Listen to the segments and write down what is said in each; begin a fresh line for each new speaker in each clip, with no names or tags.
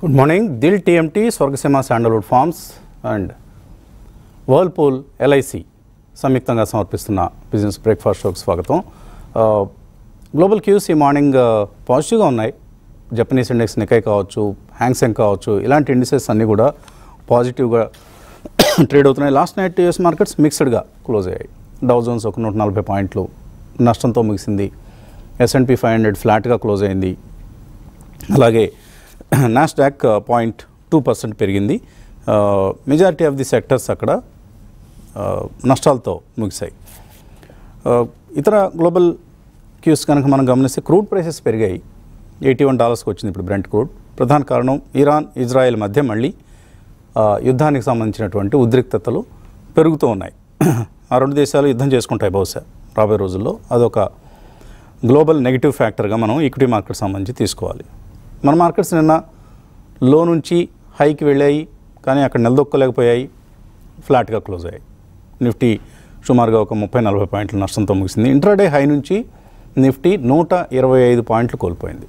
Good morning Dil TMT Swargaseema sandalwood farms and Whirlpool LIC సంయుక్తంగా సమర్పిస్తున్న business breakfast షోకి స్వాగతం ఆ, గ్లోబల్ క్యూస్ ఈ మార్నింగ్ ఆ, పాజిటివ్గా ఉన్నాయి జపనీస్ ఇండెక్స్ నికై కావచ్చు హ్యాంగ్సెంగ్ కావచ్చు ఇలాంటి ఇండిసెస్ అన్నీ కూడా పాజిటివ్గా ట్రేడ్ అవుతున్నాయి లాస్ట్ నైట్ యూఎస్ మార్కెట్స్ మిక్స్డ్గా క్లోజ్ అయ్యాయి డౌ జోన్స్ ఒక నూట నలభై పాయింట్లు నష్టంతో ముగిసింది ఎస్ఎన్పి ఫైవ్ హండ్రెడ్ ఫ్లాట్గా క్లోజ్ అయింది అలాగే నాస్డాక్ పాయింట్ టూ పర్సెంట్ పెరిగింది మెజారిటీ ఆఫ్ ది సెక్టర్స్ అక్కడ ఆ, నష్టాలతో ముగిశాయి ఆ, ఇతర గ్లోబల్ క్యూస్ కనుక మనం గమనిస్తే క్రూడ్ ప్రైసెస్ పెరిగాయి ఎయిటీ వన్ డాలర్స్కి వచ్చింది ఇప్పుడు బ్రెంట్ క్రూడ్ ప్రధాన కారణం ఇరాన్ ఇజ్రాయెల్ మధ్య మళ్ళీ ఆ, యుద్ధానికి సంబంధించినటువంటి ఉద్రిక్తతలు పెరుగుతూ ఉన్నాయి ఆ రెండు దేశాలు యుద్ధం చేసుకుంటాయి బహుశా రాబోయే రోజుల్లో అదొక గ్లోబల్ నెగిటివ్ ఫ్యాక్టర్గా మనం ఈక్విటీ మార్కెట్ సంబంధించి తీసుకోవాలి మన మార్కెట్స్ నిన్న లో నుంచి హైకి వెళ్ళాయి కానీ అక్కడ నిలదొక్కలేకపోయాయి ఫ్లాట్గా క్లోజ్ అయ్యాయి నిఫ్టీ సుమారుగా ఒక ముప్పై నలభై పాయింట్ల నష్టంతో ముగిసింది ఇంట్రాడే హై నుంచి నిఫ్టీ నూట ఇరవై ఐదు పాయింట్లు కోల్పోయింది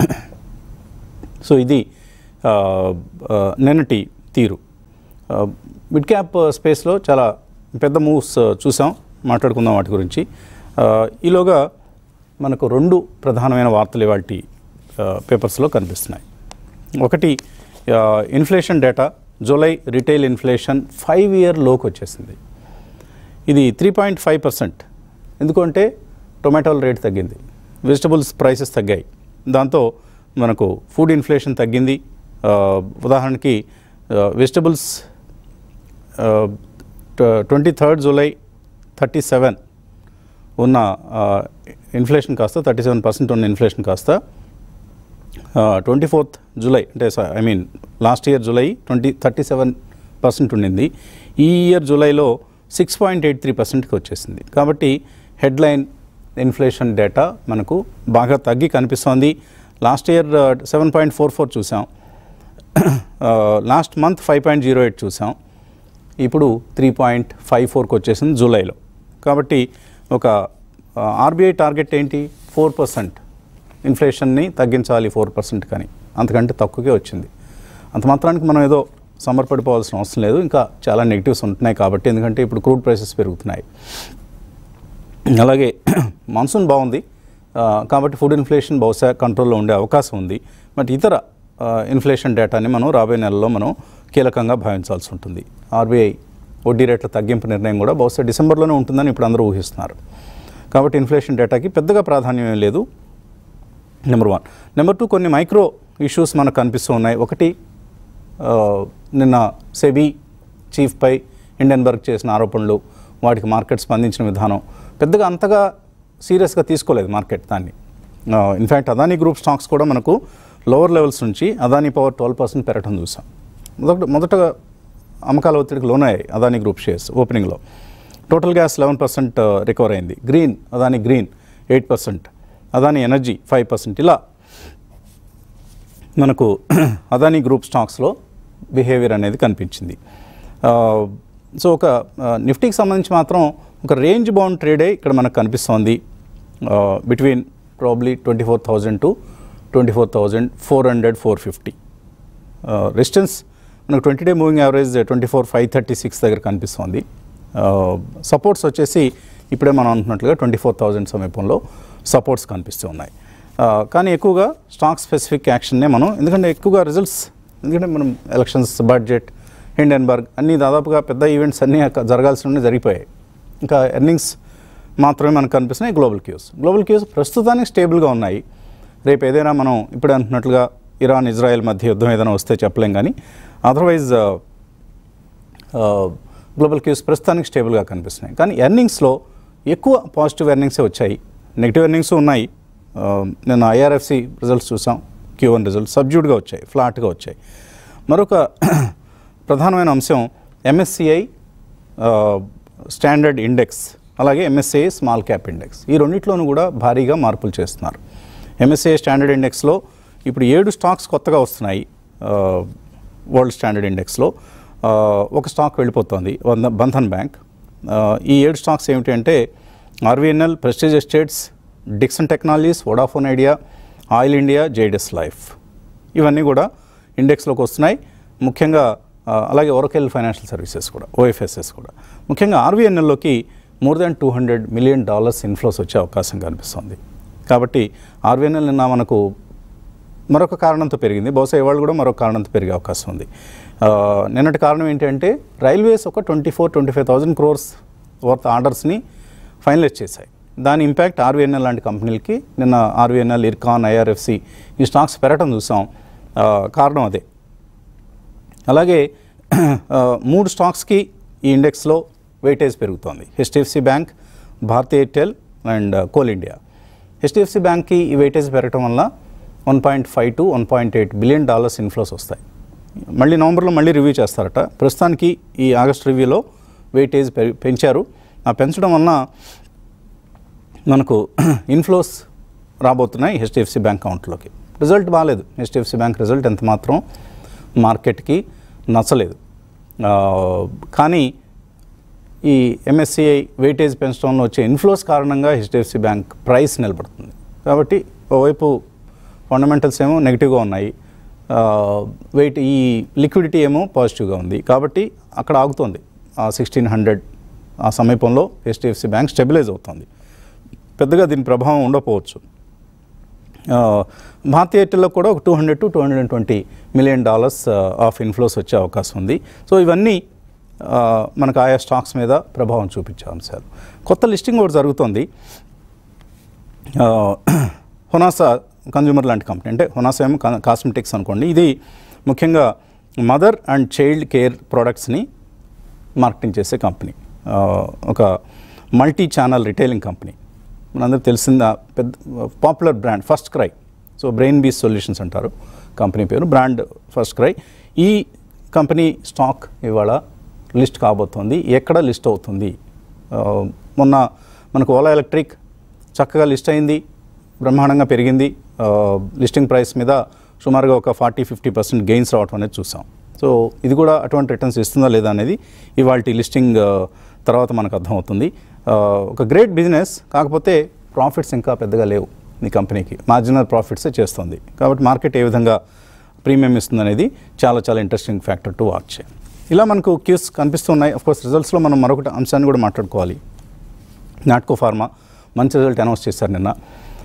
సో ఇది ఆ, ఆ, నిన్నటి తీరు ఆ, మిడ్ క్యాప్ స్పేస్లో చాలా పెద్ద మూవ్స్ ఆ, చూసాం మాట్లాడుకుందాం వాటి గురించి ఆ, ఈలోగా మనకు రెండు ప్రధానమైన వార్తలు ఇవాళ పేపర్స్లో కనిపిస్తున్నాయి ఒకటి ఆ, inflation data July retail inflation five year లోకి వచ్చేసింది ఇది త్రీ పాయింట్ ఫైవ్ పర్సెంట్ ఎందుకంటే టొమాటోల రేట్ తగ్గింది వెజిటబుల్స్ ప్రైసెస్ తగ్గాయి దాంతో మనకు ఫుడ్ ఇన్ఫ్లేషన్ తగ్గింది ఆ, ఉదాహరణకి vegetables twenty third July thirty seven ఉన్న ఇన్ఫ్లేషన్ కాస్త థర్టీ సెవెన్ పర్సెంట్ ఉన్న ఇన్ఫ్లేషన్ కాస్త ట్వంటీ ఫోర్త్ జూలై అంటే I mean last year July twenty thirty seven percent ఉండింది ఈ ఇయర్ జూలైలో సిక్స్ పాయింట్ ఎయిట్ త్రీ పర్సెంట్కి వచ్చేసింది కాబట్టి హెడ్లైన్ ఇన్ఫ్లేషన్ డేటా మనకు బాగా తగ్గి కనిపిస్తోంది last year seven point four four చూసాం last month five point zero eight చూసాం ఇప్పుడు త్రీ పాయింట్ ఫైవ్ ఫోర్కి వచ్చేసింది జూలైలో కాబట్టి ఒక ఆర్బీఐ టార్గెట్ ఏంటి ఫోర్ పర్సెంట్ ఇన్ఫ్లేషన్ని తగ్గించాలి ఫోర్ పర్సెంట్ కానీ అంతకంటే తక్కువకే వచ్చింది అంత మాత్రానికి మనం ఏదో సమర్పడిపోవాల్సిన అవసరం లేదు ఇంకా చాలా నెగిటివ్స్ ఉంటున్నాయి కాబట్టి ఎందుకంటే ఇప్పుడు క్రూడ్ ప్రైసెస్ పెరుగుతున్నాయి అలాగే మాన్సూన్ బాగుంది ఆ, కాబట్టి ఫుడ్ ఇన్ఫ్లేషన్ బహుశా కంట్రోల్లో ఉండే అవకాశం ఉంది బట్ ఇతర ఆ, ఇన్ఫ్లేషన్ డేటాని మనం రాబోయే నెలలో మనం కీలకంగా భావించాల్సి ఉంటుంది ఆర్బీఐ వడ్డీ రేట్ల తగ్గింపు నిర్ణయం కూడా బహుశా డిసెంబర్లోనే ఉంటుందని ఇప్పుడు అందరూ ఊహిస్తున్నారు కాబట్టి ఇన్ఫ్లేషన్ డేటాకి పెద్దగా ప్రాధాన్యం ఏం లేదు నెంబర్ వన్ నెంబర్ టూ కొన్ని మైక్రో ఇష్యూస్ మనకు కనిపిస్తూ ఉన్నాయి ఒకటి ఆ, నిన్న సెబీ చీఫ్పై హిండెన్బర్గ్ చేసిన ఆరోపణలు వాటికి మార్కెట్ స్పందించిన విధానం పెద్దగా అంతగా సీరియస్గా తీసుకోలేదు మార్కెట్ దాన్ని ఇన్ఫ్యాక్ట్ అదానీ గ్రూప్ స్టాక్స్ కూడా మనకు లోవర్ లెవెల్స్ నుంచి అదానీ పవర్ ట్వెల్వ్ పర్సెంట్ పెరగడం చూసాం మొదట మొదటగా అమ్మకాల ఒత్తిడికి లోనయ్యాయి అదానీ గ్రూప్ షేర్స్ ఓపెనింగ్లో Total Gas eleven percent recover అయింది Green Adani Green eight percent Adani Energy five percent ఇలా మనకు అదానీ గ్రూప్ స్టాక్స్లో బిహేవియర్ అనేది కనిపించింది ఆ, సో ఒక ఆ, నిఫ్టీకి సంబంధించి మాత్రం ఒక రేంజ్ బౌండ్ ట్రేడే ఇక్కడ మనకు కనిపిస్తోంది between probably twenty four thousand to twenty four thousand four hundred four fifty resistance మనకు twenty day moving average twenty four five thirty six దగ్గర కనిపిస్తోంది సపోర్ట్స్ వచ్చేసి ఇప్పుడే మనం అనుకున్నట్లుగా ట్వంటీ ఫోర్ థౌజండ్ సమీపంలో సపోర్ట్స్ కనిపిస్తూ ఉన్నాయి ఆ, కానీ ఎక్కువగా స్టాక్ స్పెసిఫిక్ యాక్షన్నే మనం ఎందుకంటే ఎక్కువగా రిజల్ట్స్ ఎందుకంటే మనం ఎలక్షన్స్ బడ్జెట్ హిండెన్బర్గ్ అన్నీ దాదాపుగా పెద్ద ఈవెంట్స్ అన్నీ అక్క- జరగాల్సినవి జరిగిపోయాయి ఇంకా ఎర్నింగ్స్ మాత్రమే మనకు కనిపిస్తున్నాయి గ్లోబల్ క్యూస్ గ్లోబల్ క్యూస్ ప్రస్తుతానికి స్టేబుల్గా ఉన్నాయి రేపు ఏదైనా మనం ఇప్పుడే అంటున్నట్లుగా ఇరాన్ ఇజ్రాయెల్ మధ్య యుద్ధం ఏదైనా వస్తే చెప్పలేం కానీ అదర్వైజ్ గ్లోబల్ క్యూస్ ప్రస్తుతానికి స్టేబుల్గా కనిపిస్తున్నాయి కానీ ఎర్నింగ్స్లో ఎక్కువ పాజిటివ్ ఎర్నింగ్సే వచ్చాయి నెగిటివ్ ఎర్నింగ్స్ ఉన్నాయి ఆ, నిన్న ఐఆర్ఎఫ్సి రిజల్ట్స్ చూసాం క్యూ వన్ రిజల్ట్స్ సబ్జ్యూడ్గా వచ్చాయి ఫ్లాట్గా వచ్చాయి మరొక ప్రధానమైన అంశం ఎంఎస్సిఐ స్టాండర్డ్ ఇండెక్స్ అలాగే ఎంఎస్సిఐ స్మాల్ క్యాప్ ఇండెక్స్ ఈ రెండిట్లోనూ కూడా భారీగా మార్పులు చేస్తున్నారు ఎంఎస్సిఐ స్టాండర్డ్ ఇండెక్స్లో ఇప్పుడు ఏడు స్టాక్స్ కొత్తగా వస్తున్నాయి ఆ, వరల్డ్ స్టాండర్డ్ ఇండెక్స్లో ఆ, ఒక స్టాక్ వెళ్ళిపోతుంది వంద- బంధన్ బ్యాంక్ ఆ, ఈ ఏడు స్టాక్స్ ఏమిటి అంటే RVNL Prestige Estates Dixon Technologies Vodafone Idea Oil India Zydus Life ఇవన్నీ కూడా ఇండెక్స్లోకి వస్తున్నాయి ముఖ్యంగా ఆ, అలాగే ఒరకెల్ ఫైనాన్షియల్ సర్వీసెస్ కూడా ఓఎఫ్ఎస్ఎస్ కూడా ముఖ్యంగా ఆర్వీఎన్ఎల్లోకి more than two hundred million dollars inflows వచ్చే అవకాశం కనిపిస్తుంది కాబట్టి ఆర్వీఎన్ఎల్ నిన్న మనకు మరొక కారణంతో పెరిగింది బహుశా ఇవాళ కూడా మరొక కారణంతో పెరిగే అవకాశం ఉంది ఆ, నిన్నటి కారణం ఏంటంటే రైల్వేస్ ఒక twenty four twenty five thousand crores worth ఆర్డర్స్ని ఫైనలైజ్ చేశాయి దాని ఇంపాక్ట్ ఆర్వీఎన్ఎల్ లాంటి కంపెనీలకి నిన్న ఆర్వీఎన్ఎల్ ఇర్కాన్ ఐఆర్ఎఫ్సి ఈ స్టాక్స్ పెరగడం చూసాం ఆ, కారణం అదే అలాగే ఆ, మూడు స్టాక్స్కి ఈ ఇండెక్స్లో వెయిటేజ్ పెరుగుతోంది HDFC Bank Bharti Airtel and Coal India HDFC బ్యాంక్కి ఈ వెయిటేజ్ పెరగడం వల్ల one point five to one point eight billion dollars inflows వస్తాయి మళ్ళీ నవంబర్లో మళ్ళీ రివ్యూ చేస్తారట ప్రస్తుతానికి ఈ ఆగస్ట్ రివ్యూలో వెయిటేజ్ పెరి- పెంచారు ఆ పెంచడం వలన మనకు ఇన్ఫ్లోస్ రాబోతున్నాయి హెచ్డిఎఫ్సి బ్యాంక్ అకౌంట్లోకి రిజల్ట్ బాగాలేదు హెచ్డిఎఫ్సి బ్యాంక్ రిజల్ట్ ఎంత మాత్రం మార్కెట్కి నచ్చలేదు ఆ, కానీ ఈ ఎంఎస్సిఐ వెయిటేజ్ పెంచడంలో వచ్చే ఇన్ఫ్లోస్ కారణంగా హెచ్డిఎఫ్సి బ్యాంక్ ప్రైస్ నిలబడుతుంది కాబట్టి ఓవైపు ఫండమెంటల్స్ ఏమో నెగిటివ్గా ఉన్నాయి వెయిట్ ఈ లిక్విడిటీ ఏమో పాజిటివ్గా ఉంది కాబట్టి అక్కడ ఆగుతోంది ఆ సిక్స్టీన్ హండ్రెడ్ ఆ సమీపంలో హెచ్డిఎఫ్సి బ్యాంక్ స్టెబిలైజ్ అవుతుంది పెద్దగా దీని ప్రభావం ఉండకపోవచ్చు ఆ, భారతీయ ఎయిర్టెల్లో కూడా ఒక two hundred to two hundred and twenty million dollars of inflows వచ్చే అవకాశం ఉంది సో ఇవన్నీ ఆ, మనకు ఆయా స్టాక్స్ మీద ప్రభావం చూపించే అంశాలు కొత్త లిస్టింగ్ కూడా జరుగుతోంది ఆ, హొనాసా కన్జ్యూమర్ లాంటి కంపెనీ అంటే హొనాసా ఏమో కా- కాస్మెటిక్స్ అనుకోండి ఇది ముఖ్యంగా మదర్ అండ్ చైల్డ్ కేర్ ప్రోడక్ట్స్ని మార్కెటింగ్ చేసే కంపెనీ ఆ, ఒక మల్టీ ఛానల్ రిటైలింగ్ కంపెనీ మనందరికి తెలిసిందా పెద్ద popular brand First Cry so Brain Bees Solutions అంటారు కంపెనీ పేరు బ్రాండ్ ఫస్ట్ క్రై ఈ కంపెనీ స్టాక్ ఇవాళ లిస్ట్ కాబోతోంది ఎక్కడ లిస్ట్ అవుతుంది ఆ, మొన్న మనకు ఓలా ఎలక్ట్రిక్ చక్కగా లిస్ట్ అయింది బ్రహ్మాండంగా పెరిగింది ఆ, లిస్టింగ్ ప్రైస్ మీద సుమారుగా ఒక ఫార్టీ ఫిఫ్టీ పర్సెంట్ గెయిన్స్ రావటం అనేది చూసాం సో ఇది కూడా అటువంటి రిటర్న్స్ ఇస్తుందా లేదా అనేది ఇవాళ లిస్టింగ్ ఆ, తర్వాత మనకు అర్థమవుతుంది ఆ, ఒక గ్రేట్ బిజినెస్ కాకపోతే ప్రాఫిట్స్ ఇంకా పెద్దగా లేవు ఈ కంపెనీకి మార్జినల్ ప్రాఫిట్సే చేస్తుంది కాబట్టి మార్కెట్ ఏ విధంగా ప్రీమియం ఇస్తుంది అనేది చాలా చాలా ఇంట్రెస్టింగ్ ఫ్యాక్టర్ టు వాచ్ ఇలా మనకు క్యూస్ కనిపిస్తున్నాయి కోర్స్ రిజల్ట్స్లో మనం మరొకటి అంశాన్ని కూడా మాట్లాడుకోవాలి నాట్కో ఫార్మా మంచి రిజల్ట్ అనౌన్స్ చేశారు నిన్న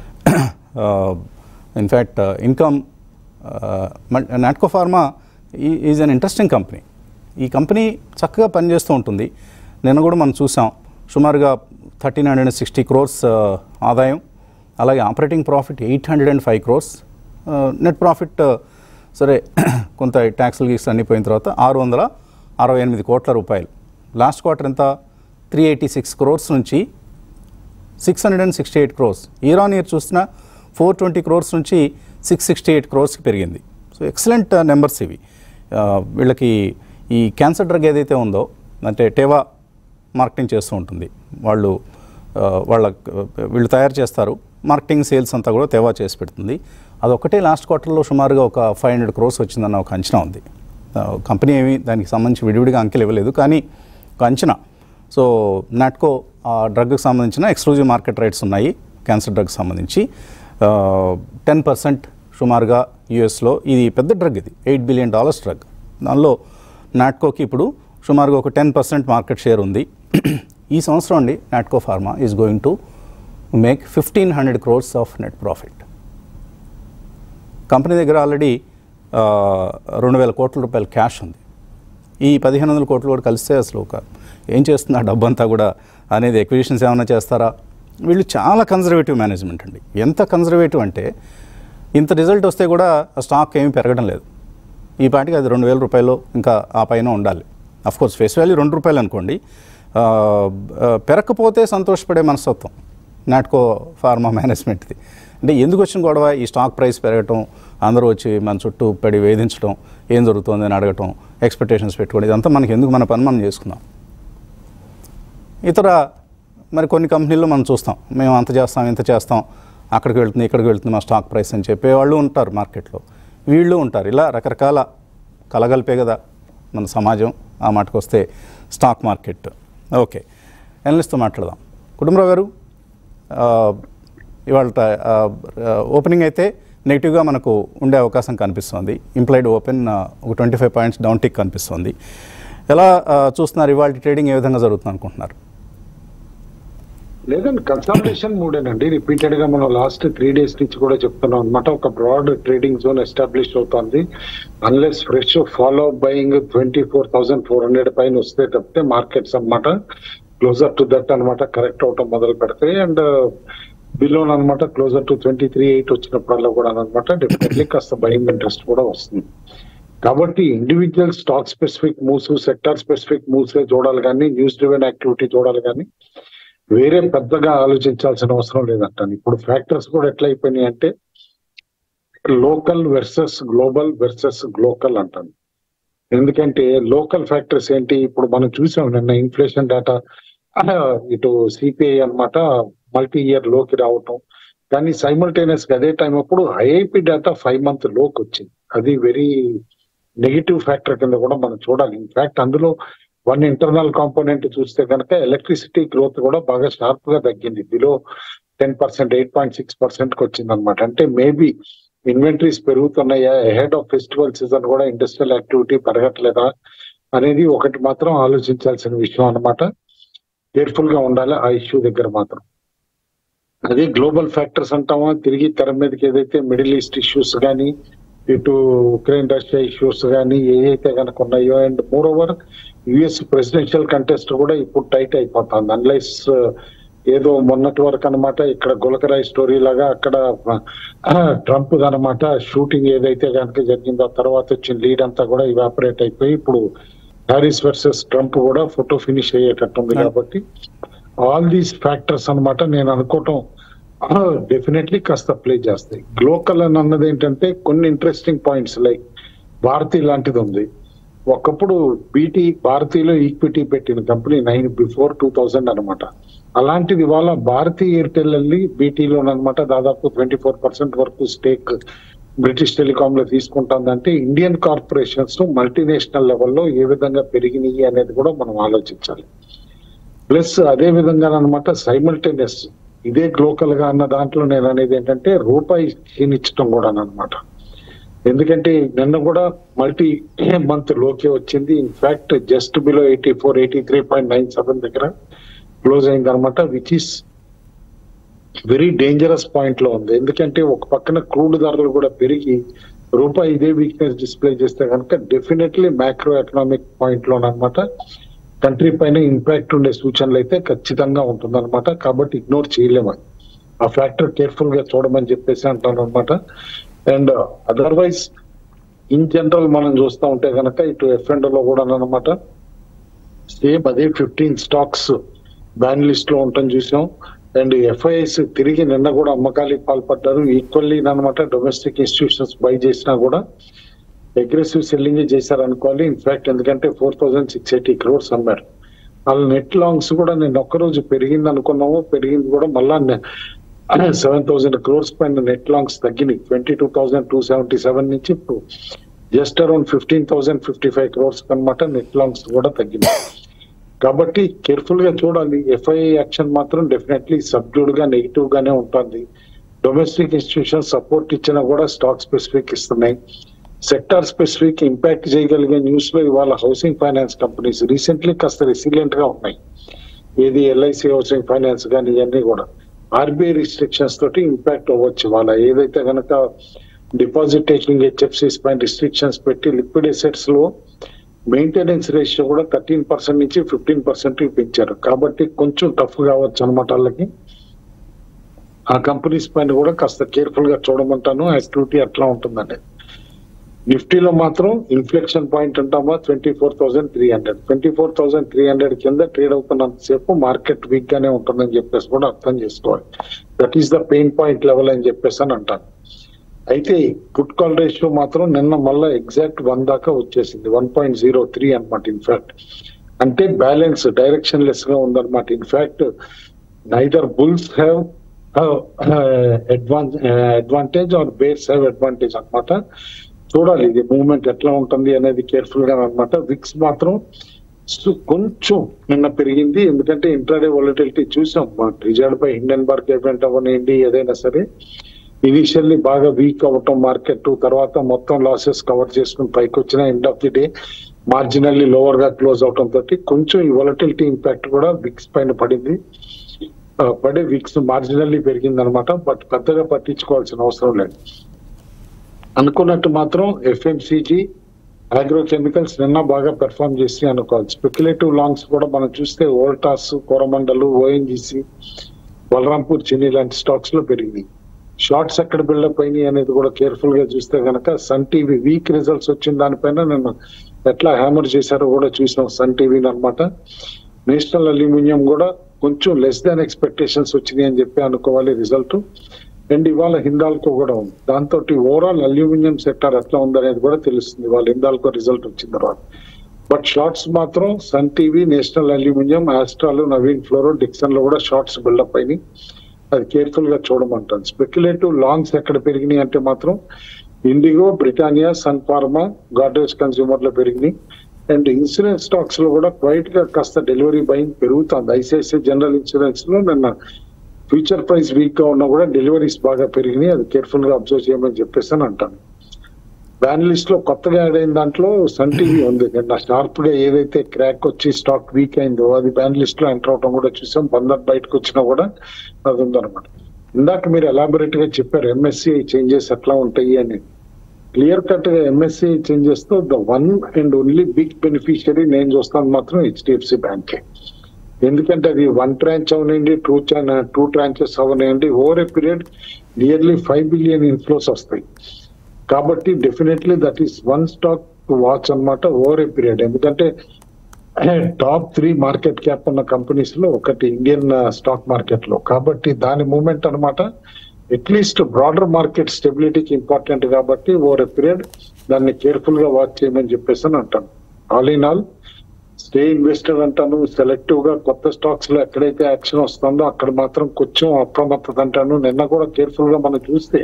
in fact income Natco Pharma is an interesting company ఈ కంపెనీ చక్కగా పనిచేస్తూ ఉంటుంది నిన్న కూడా మనం చూసాం సుమారుగా thirteen hundred and sixty crores ఆదాయం అలాగే operating profit eight hundred and five crores net profit సరే కొంత ట్యాక్స్లు గీక్స్ అన్ని పోయిన తర్వాత ఆరు వందల అరవై ఎనిమిది కోట్ల రూపాయలు లాస్ట్ క్వార్టర్ ఎంత త్రీ ఎయిటీ సిక్స్ క్రోర్స్ నుంచి six hundred and sixty eight crores year on year చూసినా ఫోర్ ట్వంటీ క్రోర్స్ నుంచి సిక్స్ సిక్స్టీ ఎయిట్ క్రోర్స్కి పెరిగింది సో ఎక్సలెంట్ నెంబర్స్ ఇవి ఆ, వీళ్ళకి ఈ క్యాన్సర్ డ్రగ్ ఏదైతే ఉందో అంటే టేవా మార్కెటింగ్ చేస్తూ ఉంటుంది వాళ్ళు ఆ, వాళ్ళ వీళ్ళు తయారు చేస్తారు మార్కెటింగ్ సేల్స్ అంతా కూడా తేవా చేసి పెడుతుంది అదొకటే లాస్ట్ క్వార్టర్లో సుమారుగా ఒక ఫైవ్ హండ్రెడ్ క్రోర్స్ వచ్చిందన్న ఒక అంచనా ఉంది ఆ, కంపెనీ ఏమి దానికి సంబంధించి విడివిడిగా అంకెలు ఇవ్వలేదు కానీ ఒక అంచనా సో నాట్కో ఆ డ్రగ్కి సంబంధించిన ఎక్స్క్లూజివ్ మార్కెట్ రైట్స్ ఉన్నాయి క్యాన్సర్ డ్రగ్ సంబంధించి టెన్ పర్సెంట్ సుమారుగా యూఎస్లో ఇది పెద్ద డ్రగ్ ఇది ఎయిట్ బిలియన్ డాలర్స్ డ్రగ్ దానిలో నాట్కోకి ఇప్పుడు సుమారుగా ఒక టెన్ పర్సెంట్ మార్కెట్ షేర్ ఉంది ఈ సంవత్సరం అండి Natco Pharma is going to make fifteen hundred crores of net profit company దగ్గర ఆల్రెడీ రెండు వేల కోట్ల రూపాయల క్యాష్ ఉంది ఈ పదిహేను వందల కోట్లు కూడా కలిస్తే అసలు ఒక ఏం చేస్తుంది ఆ డబ్బంతా కూడా అనేది ఎక్విజిషన్స్ ఏమైనా చేస్తారా వీళ్ళు చాలా కన్జర్వేటివ్ మేనేజ్మెంట్ అండి ఎంత కన్జర్వేటివ్ అంటే ఇంత రిజల్ట్ వస్తే కూడా ఆ స్టాక్ ఏమీ పెరగడం లేదు ఈ పాటికి అది రెండు వేల రూపాయలు ఇంకా ఆ పైన ఉండాలి కోర్స్ ఫేస్ వాల్యూ రెండు రూపాయలు అనుకోండి ఆ, ఆ, పెరగకపోతే సంతోషపడే మనస్తత్వం నాట్కో ఫార్మా మేనేజ్మెంట్ది అంటే ఎందుకు వచ్చిన గొడవ ఈ స్టాక్ ప్రైస్ పెరగటం అందరూ వచ్చి మన చుట్టూ పడి వేధించడం ఏం జరుగుతుంది అని అడగటం ఎక్స్పెక్టేషన్స్ పెట్టుకోవడం ఇదంతా మనకి ఎందుకు మన పని మనం చేసుకుందాం ఇతర మరి కొన్ని కంపెనీల్లో మనం చూస్తాం మేము అంత చేస్తాం ఇంత చేస్తాం అక్కడికి వెళ్తుంది ఇక్కడికి వెళ్తుంది మా స్టాక్ ప్రైస్ అని చెప్పేవాళ్ళు ఉంటారు మార్కెట్లో వీళ్ళు ఉంటారు ఇలా రకరకాల కలగలిపే కదా మన సమాజం ఆ మాటకు వస్తే స్టాక్ మార్కెట్ ఓకే ఎనలిస్ట్తో మాట్లాడదాం కుటుంబరావు గారు ఆ, ఇవాళ ఆ, ఆ, ఓపెనింగ్ అయితే నెగిటివ్గా మనకు ఉండే అవకాశం కనిపిస్తోంది ఇంప్లైడ్ ఓపెన్ ఆ, ఒక twenty five points down tick కనిపిస్తోంది ఎలా ఆ, చూస్తున్నారు ఇవాళ ట్రేడింగ్ ఏ విధంగా జరుగుతుంది అనుకుంటున్నారు
లేదండి కన్సల్టేషన్ మూడేనండి రిపీటెడ్ గా మనం లాస్ట్ త్రీ డేస్ నుంచి కూడా చెప్తున్నాం అనమాట ఒక బ్రాడ్ ట్రేడింగ్ జోన్ ఎస్టాబ్లిష్ అవుతుంది unless fresh follow buying twenty four thousand four hundred పైన వస్తే తప్పితే మార్కెట్స్ అన్నమాట క్లోజర్ టు దట్ అనమాట కరెక్ట్ అవటం మొదలు పెడతాయి అండ్ బిలో అనమాట closer to twenty three eight వచ్చినప్పుడల్లా కూడా అనమాట డెఫినెట్లీ కాస్త బయింగ్ ఇంట్రెస్ట్ కూడా వస్తుంది కాబట్టి individual stock specific moves sector specific moves చూడాలి కానీ న్యూస్ డ్రివెన్ యాక్టివిటీ చూడాలి కానీ వేరే పెద్దగా ఆలోచించాల్సిన అవసరం లేదంటాను ఇప్పుడు ఫ్యాక్టర్స్ కూడా ఎట్లా అయిపోయినాయి అంటే local versus global versus glocal అంటాను ఎందుకంటే లోకల్ ఫ్యాక్టర్స్ ఏంటి ఇప్పుడు మనం చూసాం నిన్న ఇన్ఫ్లేషన్ డేటా ఇటు సిపిఐ అన్నమాట మల్టీ ఇయర్ లోకి రావటం కానీ సైమల్టేనియస్ అదే టైం అప్పుడు ఐఐపి డేటా ఫైవ్ మంత్ లోకి వచ్చింది అది వెరీ నెగిటివ్ ఫ్యాక్టర్ కింద కూడా మనం చూడాలి ఇన్ఫాక్ట్ అందులో వన్ ఇంటర్నల్ కాంపోనెంట్ చూస్తే కనుక ఎలక్ట్రిసిటీ గ్రోత్ కూడా బాగా షార్ప్ గా తగ్గింది below ten percent eight point six percent కి వచ్చింది అనమాట అంటే మేబీ ఇన్వెంటరీస్ పెరుగుతున్నాయా హెడ్ ఆఫ్ ఫెస్టివల్ సీజన్ కూడా ఇండస్ట్రియల్ యాక్టివిటీ పెరగట్లేదా అనేది ఒకటి మాత్రం ఆలోచించాల్సిన విషయం అన్నమాట కేర్ఫుల్ గా ఉండాలి ఆ ఇష్యూ దగ్గర మాత్రం అదే గ్లోబల్ ఫ్యాక్టర్స్ అంటామా తిరిగి తెర మీదకి ఏదైతే మిడిల్ ఈస్ట్ ఇష్యూస్ కానీ ఇటు ఉక్రెయిన్ రష్యా ఇష్యూస్ కానీ ఏవైతే కనుక ఉన్నాయో and more over US presidential contest కూడా ఇప్పుడు టైట్ అయిపోతుంది అన్లైస్ ఏదో మొన్నటి వరకు అనమాట ఇక్కడ గులకరాయ్ స్టోరీ లాగా అక్కడ ట్రంప్ అనమాట షూటింగ్ ఏదైతే కనుక జరిగిందో ఆ తర్వాత వచ్చిన లీడ్ అంతా కూడా ఇవాపరేట్ అయిపోయి ఇప్పుడు హ్యారిస్ వర్సెస్ ట్రంప్ కూడా ఫోటో ఫినిష్ అయ్యేటట్టుంది కాబట్టి ఆల్ దీస్ ఫ్యాక్టర్స్ అన్నమాట నేను అనుకోవటం డెఫినెట్లీ కాస్త ప్లే చేస్తాయి గ్లోకల్ అని అన్నది ఏంటంటే కొన్ని ఇంట్రెస్టింగ్ పాయింట్స్ లైక్ భారతి లాంటిది ఉంది ఒకప్పుడు బీటీ భారతీలో ఈక్విటీ పెట్టిన company nine before two thousand అనమాట అలాంటిది ఇవాళ భారతీ ఎయిర్టెల్ వెళ్ళి బీటీలో అనమాట దాదాపు ట్వంటీ ఫోర్ పర్సెంట్ వరకు స్టేక్ బ్రిటిష్ టెలికాం లో తీసుకుంటుందంటే ఇండియన్ కార్పొరేషన్స్ మల్టీనేషనల్ లెవెల్లో ఏ విధంగా పెరిగినాయి అనేది కూడా మనం ఆలోచించాలి ప్లస్ అదే విధంగా అనమాట సైమల్టేనియస్ ఇదే గ్లోకల్ గా అన్న దాంట్లో నేను అనేది ఏంటంటే రూపాయి క్షీణించడం కూడా అనమాట ఎందుకంటే నిన్న కూడా మల్టీ మంత్ లోకే వచ్చింది in fact just below eighty four eighty three point nine seven దగ్గర క్లోజ్ అయింది అనమాట which is very dangerous point లో ఉంది ఎందుకంటే ఒక పక్కన క్రూడ్ ధరలు కూడా పెరిగి రూపాయి ఇదే వీక్నెస్ డిస్ప్లే చేస్తే కనుక డెఫినెట్లీ మ్యాక్రో ఎకనామిక్ పాయింట్ లో అనమాట కంట్రీ పైన ఇంపాక్ట్ ఉండే సూచనలు అయితే ఖచ్చితంగా ఉంటుందన్నమాట కాబట్టి ఇగ్నోర్ చేయలేము అది. ఆ ఫ్యాక్టర్ కేర్ఫుల్ గా చూడమని చెప్పేసి అంటాను అనమాట అండ్ అదర్వైజ్ ఇన్ జనరల్ మనం చూస్తూ ఉంటే కనుక ఇటు ఎఫ్ అండ్ లో కూడా అనమాట సేమ్ అదే ఫిఫ్టీన్ స్టాక్స్ బ్యాన్ లిస్ట్ లో ఉంటాం చూసాం అండ్ ఎఫ్ఐఎస్ తిరిగి నిన్న కూడా అమ్మకాలకు పాల్పడ్డారు ఈక్వల్లీ అనమాట డొమెస్టిక్ ఇన్స్టిట్యూషన్స్ బై చేసినా కూడా అగ్రెసివ్ సెల్లింగ్ చేశారు అనుకోవాలి ఇన్ఫాక్ట్ ఎందుకంటే four thousand six eighty crores అమ్మారు వాళ్ళ నెట్ లాంగ్స్ కూడా నేను ఒక్కరోజు పెరిగింది అనుకున్నాము పెరిగింది కూడా మళ్ళా సెవెన్ థౌసండ్ క్రోర్స్ పైన నెట్ లాంగ్స్ తగ్గినాయి twenty two thousand two seventy seven నుంచి ఇప్పుడు just around fifteen thousand fifty five crores అనమాట నెట్ లాంగ్స్ కూడా తగ్గినాయి కాబట్టి కేర్ఫుల్ గా చూడాలి ఎఫ్ఐ యాక్షన్ మాత్రం డెఫినెట్లీ సబ్డ్యూడ్ గా నెగిటివ్ గానే ఉంటుంది డొమెస్టిక్ ఇన్స్టిట్యూషన్ సపోర్ట్ ఇచ్చినా కూడా స్టాక్ స్పెసిఫిక్ ఇస్తున్నాయి సెక్టార్ స్పెసిఫిక్ ఇంపాక్ట్ చేయగలిగే న్యూస్ లో ఇవాళ హౌసింగ్ ఫైనాన్స్ కంపెనీస్ రీసెంట్లీ కాస్త రెసిలియంట్ గా ఉన్నాయి ఏది ఎల్ఐసి హౌసింగ్ ఫైనాన్స్ కానీ ఇవన్నీ కూడా ఆర్బీఐ రిస్ట్రిక్షన్స్ తోటి ఇంపాక్ట్ అవ్వచ్చు వాళ్ళ ఏదైతే కనుక డిపాజిట్ టేకింగ్ హెచ్ఎఫ్సిస్ పైన రిస్ట్రిక్షన్స్ పెట్టి లిక్విడ్ అసెట్స్ లో మెయింటెనెన్స్ రేషియో కూడా థర్టీన్ పర్సెంట్ నుంచి ఫిఫ్టీన్ పర్సెంట్ పెంచారు కాబట్టి కొంచెం టఫ్ కావచ్చు అనమాట వాళ్ళకి ఆ కంపెనీస్ పైన కూడా కాస్త కేర్ఫుల్ గా చూడమంటాను యాక్టివిటీ అట్లా ఉంటుందండి నిఫ్టీలో మాత్రం ఇన్ఫ్లెక్షన్ పాయింట్ అంటామా twenty four thousand three hundred twenty four thousand three hundred కింద ట్రేడ్ అవుతున్నంత సేపు మార్కెట్ వీక్ గానే ఉంటుందని చెప్పేసి కూడా అర్థం చేసుకోవాలి that is the pain point level అని చెప్పేసి అని అంటాను అయితే పుట్ కాల్ రేషియో మాత్రం నిన్న మళ్ళా ఎగ్జాక్ట్ వన్ దాకా వచ్చేసింది వన్ పాయింట్ జీరో త్రీ అనమాట ఇన్ఫాక్ట్ అంటే బ్యాలెన్స్ డైరెక్షన్ లెస్ గా ఉందన్నమాట in fact neither bulls have advance advantage or bears have advantage అన్నమాట చూడాలి ఇది మూవ్మెంట్ ఎట్లా ఉంటుంది అనేది కేర్ఫుల్ గా అనమాట విక్స్ మాత్రం సు- కొంచెం నిన్న పెరిగింది ఎందుకంటే ఇంట్రాడే వాలటిలిటీ చూసాం మా ట్రిజార్డ్ పై ఇండియన్ బార్క్ ఈవెంట్ అవ్వనివ్వండి ఏదైనా సరే ఇనిషియల్లీ బాగా వీక్ అవటం మార్కెట్ తర్వాత మొత్తం లాసెస్ కవర్ చేసుకుని పైకి వచ్చిన end of the day marginally lower గా క్లోజ్ అవటం తోటి కొంచెం ఈ వొలటిలిటీ ఇంపాక్ట్ కూడా విక్స్ పైన పడింది ఆ, పడే విక్స్ మార్జినల్లీ పెరిగింది అనమాట బట్ పెద్దగా పట్టించుకోవాల్సిన అవసరం లేదు అనుకున్నట్టు మాత్రం ఎఫ్ఎంసీజీ అగ్రో కెమికల్స్ నిన్న బాగా పెర్ఫామ్ చేసి అనుకోవాలి స్పెక్యులేటివ్ లాంగ్స్ కూడా మనం చూస్తే ఓల్టాస్ కోరమండలు ఓఎన్జీసీ బలరాంపూర్ చిన్ని లాంటి స్టాక్స్ లో పెరిగింది షార్ట్స్ ఎక్కడ బిల్డప్ అయినాయి అనేది కూడా కేర్ఫుల్ గా చూస్తే గనక సన్ టీవీ వీక్ రిజల్ట్స్ వచ్చిన దానిపైన నేను ఎట్లా హ్యామర్ చేశారో కూడా చూసినాం సన్ టీవీని అనమాట నేషనల్ అల్యూమినియం కూడా కొంచెం లెస్ దాన్ ఎక్స్పెక్టేషన్స్ వచ్చినాయి అని చెప్పి అనుకోవాలి రిజల్ట్ అండ్ ఇవాళ హిందాల్కో కూడా ఉంది దాంతో ఓవరాల్ అల్యూమినియం సెక్టర్ ఎట్లా ఉందనేది కూడా తెలుస్తుంది వాళ్ళ హిందాల్కో రిజల్ట్ వచ్చిన తర్వాత బట్ షార్ట్స్ మాత్రం Sun TV National Aluminium Astral Navin Fluoro Dixon లో కూడా షార్ట్స్ బిల్డప్ అయినాయి అది కేర్ఫుల్ గా చూడమంటాను స్పెక్యులేటివ్ లాంగ్స్ ఎక్కడ పెరిగినాయి అంటే మాత్రం IndiGo Britannia Sun Pharma Godrej Consumer లో పెరిగినాయి అండ్ ఇన్సూరెన్స్ స్టాక్స్ లో కూడా క్వైట్ గా కాస్త డెలివరీ బయింగ్ పెరుగుతుంది ఐసిఐసిఐ జనరల్ ఇన్సూరెన్స్ లో నిన్న ఫ్యూచర్ ప్రైస్ వీక్ గా ఉన్నా కూడా డెలివరీస్ బాగా పెరిగినాయి అది కేర్ఫుల్ గా అబ్జర్వ్ చేయమని చెప్పేసి అని అంటాను బ్యాన్ లిస్ట్ లో కొత్తగా యాడ్ అయిన దాంట్లో సన్ టీవీ ఉంది నిన్న షార్ప్ గా ఏదైతే క్రాక్ వచ్చి స్టాక్ వీక్ అయిందో అది బ్యాన్ లిస్ట్ లో ఎంటర్ అవడం కూడా చూసాం బందర్ బయటకు వచ్చినా కూడా అది ఉందన్నమాట ఇందాక మీరు ఎలాబొరేట్ గా చెప్పారు ఎంఎస్సి చేంజెస్ ఎట్లా ఉంటాయి అని క్లియర్ కట్ గా ఎంఎస్సి చేంజెస్ తో the one and only big beneficiary నేను చూస్తాను మాత్రం హెచ్డిఎఫ్సి బ్యాంకే ఎందుకంటే అది వన్ ట్రాంచ్ అవనండి టూ టూ ట్రాంచెస్ అవనండి over a period nearly five billion inflows వస్తాయి కాబట్టి definitely that is one stock watch అన్నమాట ఓవర్ ఏ పీరియడ్ ఎందుకంటే టాప్ త్రీ మార్కెట్ క్యాప్ ఉన్న కంపెనీస్ లో ఒకటి ఇండియన్ స్టాక్ మార్కెట్ లో కాబట్టి దాని మూమెంట్ అన్నమాట అట్లీస్ట్ బ్రాడర్ మార్కెట్ స్టెబిలిటీకి ఇంపార్టెంట్ కాబట్టి ఓవర్ ఏ పీరియడ్ దాన్ని కేర్ఫుల్ గా వాచ్ చేయమని చెప్పేసి అని అంటాను all in all stay investor అంటాను సెలెక్టివ్ గా కొత్త స్టాక్స్ లో ఎక్కడైతే యాక్షన్ వస్తుందో అక్కడ మాత్రం కొంచెం అప్రమత్తత అంటాను నిన్న కూడా కేర్ఫుల్ గా మనం చూస్తే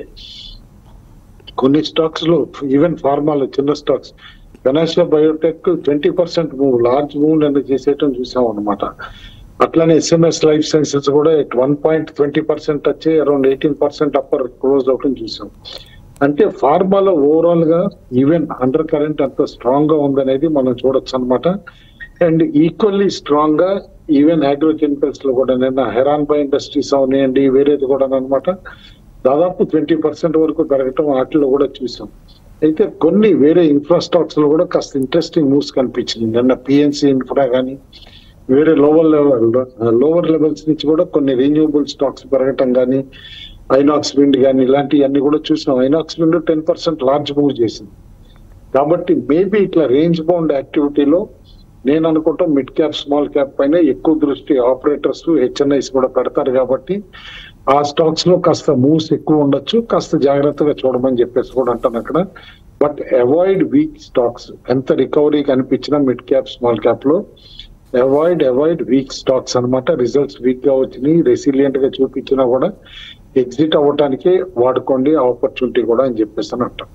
కొన్ని స్టాక్స్ లో ఈవెన్ ఫార్మాలో చిన్న stocks financial biotech twenty percent move large move నిన్న చేసేయటం చూసాం అనమాట అట్లానే ఎస్ఎంఎస్ లైఫ్ సైన్సెస్ కూడా వన్ పాయింట్ ట్వంటీ పర్సెంట్ వచ్చి around eighteen percent upper close అవటం చూసాం అంటే ఫార్మాలో ఓవరాల్ గా ఈవెన్ అండర్ కరెంట్ అంత స్ట్రాంగ్ గా ఉందనేది మనం చూడొచ్చు అనమాట అండ్ ఈక్వల్లీ స్ట్రాంగ్ గా ఈవెన్ అగ్రో కెమికల్స్ లో కూడా నిన్న హెరాన్ బై ఇండస్ట్రీస్ అవనాయండి వేరేది కూడా అనమాట దాదాపు ట్వంటీ పర్సెంట్ వరకు పెరగటం వాటిలో కూడా చూసాం అయితే కొన్ని వేరే ఇన్ఫ్రా స్టాక్స్ లో కూడా కాస్త ఇంట్రెస్టింగ్ మూవ్స్ కనిపించింది నిన్న పిఎన్సి ఇన్ఫ్రా కానీ వేరే లోవర్ లెవెల్ లోవర్ లెవెల్స్ నుంచి కూడా కొన్ని రీన్యూబుల్ స్టాక్స్ పెరగటం కానీ ఐనాక్స్ విండ్ కానీ ఇలాంటివన్నీ కూడా చూసినాం Inox wind ten percent large move చేసింది కాబట్టి మేబీ ఇట్లా రేంజ్ బౌండ్ యాక్టివిటీలో నేను అనుకుంటాం మిడ్ క్యాప్ స్మాల్ క్యాప్ పైన ఎక్కువ దృష్టి ఆపరేటర్స్ హెచ్ఎన్ఐస్ కూడా పెడతారు కాబట్టి ఆ స్టాక్స్ లో కాస్త మూవ్స్ ఎక్కువ ఉండొచ్చు కాస్త జాగ్రత్తగా చూడమని చెప్పేసి కూడా అంటాను అక్కడ బట్ అవాయిడ్ వీక్ స్టాక్స్ ఎంత రికవరీ కనిపించినా మిడ్ క్యాప్ స్మాల్ క్యాప్ లో అవాయిడ్ అవాయిడ్ వీక్ స్టాక్స్ అన్నమాట రిజల్ట్స్ వీక్ గా వచ్చినాయి రెసిలియంట్ గా చూపించినా కూడా ఎగ్జిట్ అవ్వటానికి వాడుకోండి ఆపర్చునిటీ కూడా అని చెప్పేసి అని అంటాం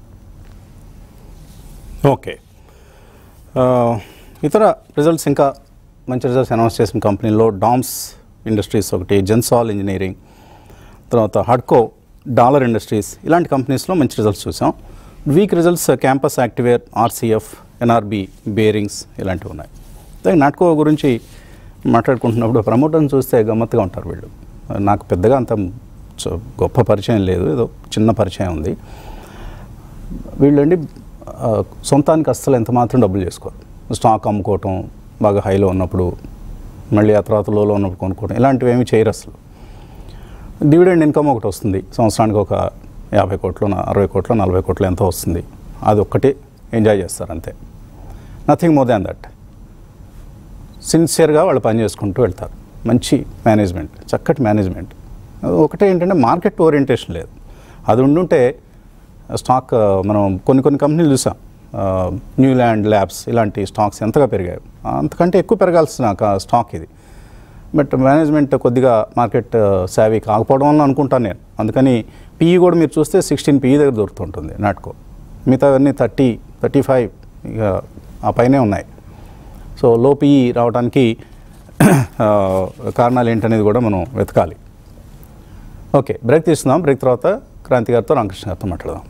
ఓకే ఆ, ఇతర రిజల్ట్స్ ఇంకా మంచి రిజల్ట్స్ అనౌన్స్ చేసిన కంపెనీలో డామ్స్ ఇండస్ట్రీస్ ఒకటి జెన్సాల్ ఇంజనీరింగ్ తర్వాత హడ్కో డాలర్ ఇండస్ట్రీస్ ఇలాంటి కంపెనీస్లో మంచి రిజల్ట్స్ చూసాం weak results campus activewear RCF NRB bearings ఇలాంటివి ఉన్నాయి అలాగే నాట్కో గురించి మాట్లాడుకుంటున్నప్పుడు ప్రమోటర్ని చూస్తే గమ్మత్తుగా ఉంటారు వీళ్ళు నాకు పెద్దగా అంత చ- గొప్ప పరిచయం లేదు ఏదో చిన్న పరిచయం ఉంది వీళ్ళండి ఆ, సొంతానికి అస్సలు ఎంత మాత్రం డబ్బులు చేసుకోరు స్టాక్ అమ్ముకోవటం బాగా హైలో ఉన్నప్పుడు మళ్ళీ ఆ తర్వాత లోలో ఉన్నప్పుడు కొనుక్కోవడం ఇలాంటివి ఏమీ చేయరు అసలు డివిడెండ్ ఇన్కమ్ ఒకటి వస్తుంది సంవత్సరానికి ఒక యాభై కోట్లు న- అరవై కోట్లు నలభై కోట్లు ఎంతో వస్తుంది అది ఒక్కటి ఎంజాయ్ చేస్తారు అంతే నథింగ్ మోర్ దాన్ దట్ సిన్సియర్గా వాళ్ళు పని చేసుకుంటూ వెళ్తారు మంచి మేనేజ్మెంట్ చక్కటి మేనేజ్మెంట్ ఒకటే ఏంటంటే మార్కెట్ ఓరియంటేషన్ లేదు అది ఉండుంటే స్టాక్ ఆ, మనం కొన్ని కొన్ని కంపెనీలు చూసాం ఆ, న్యూల్యాండ్ ల్యాబ్స్ ఇలాంటి స్టాక్స్ ఎంతగా పెరిగాయి అంతకంటే ఎక్కువ పెరగాల్సిన ఒక స్టాక్ ఇది బట్ మేనేజ్మెంట్ కొద్దిగా మార్కెట్ సేవీ కాకపోవడం వల్ల అనుకుంటాను నేను అందుకని పీఈ కూడా మీరు చూస్తే సిక్స్టీన్ పీఈ దగ్గర దొరుకుతుంటుంది నాట్కో మిగతావన్నీ థర్టీ థర్టీ ఫైవ్ ఇక ఆ పైనే ఉన్నాయి సో లో పీఈ రావడానికి ఆ, కారణాలు ఏంటనేది కూడా మనం వెతకాలి ఓకే బ్రేక్ తీసుకుందాం బ్రేక్ తర్వాత క్రాంతి గారితో రామకృష్ణ గారితో మాట్లాడదాం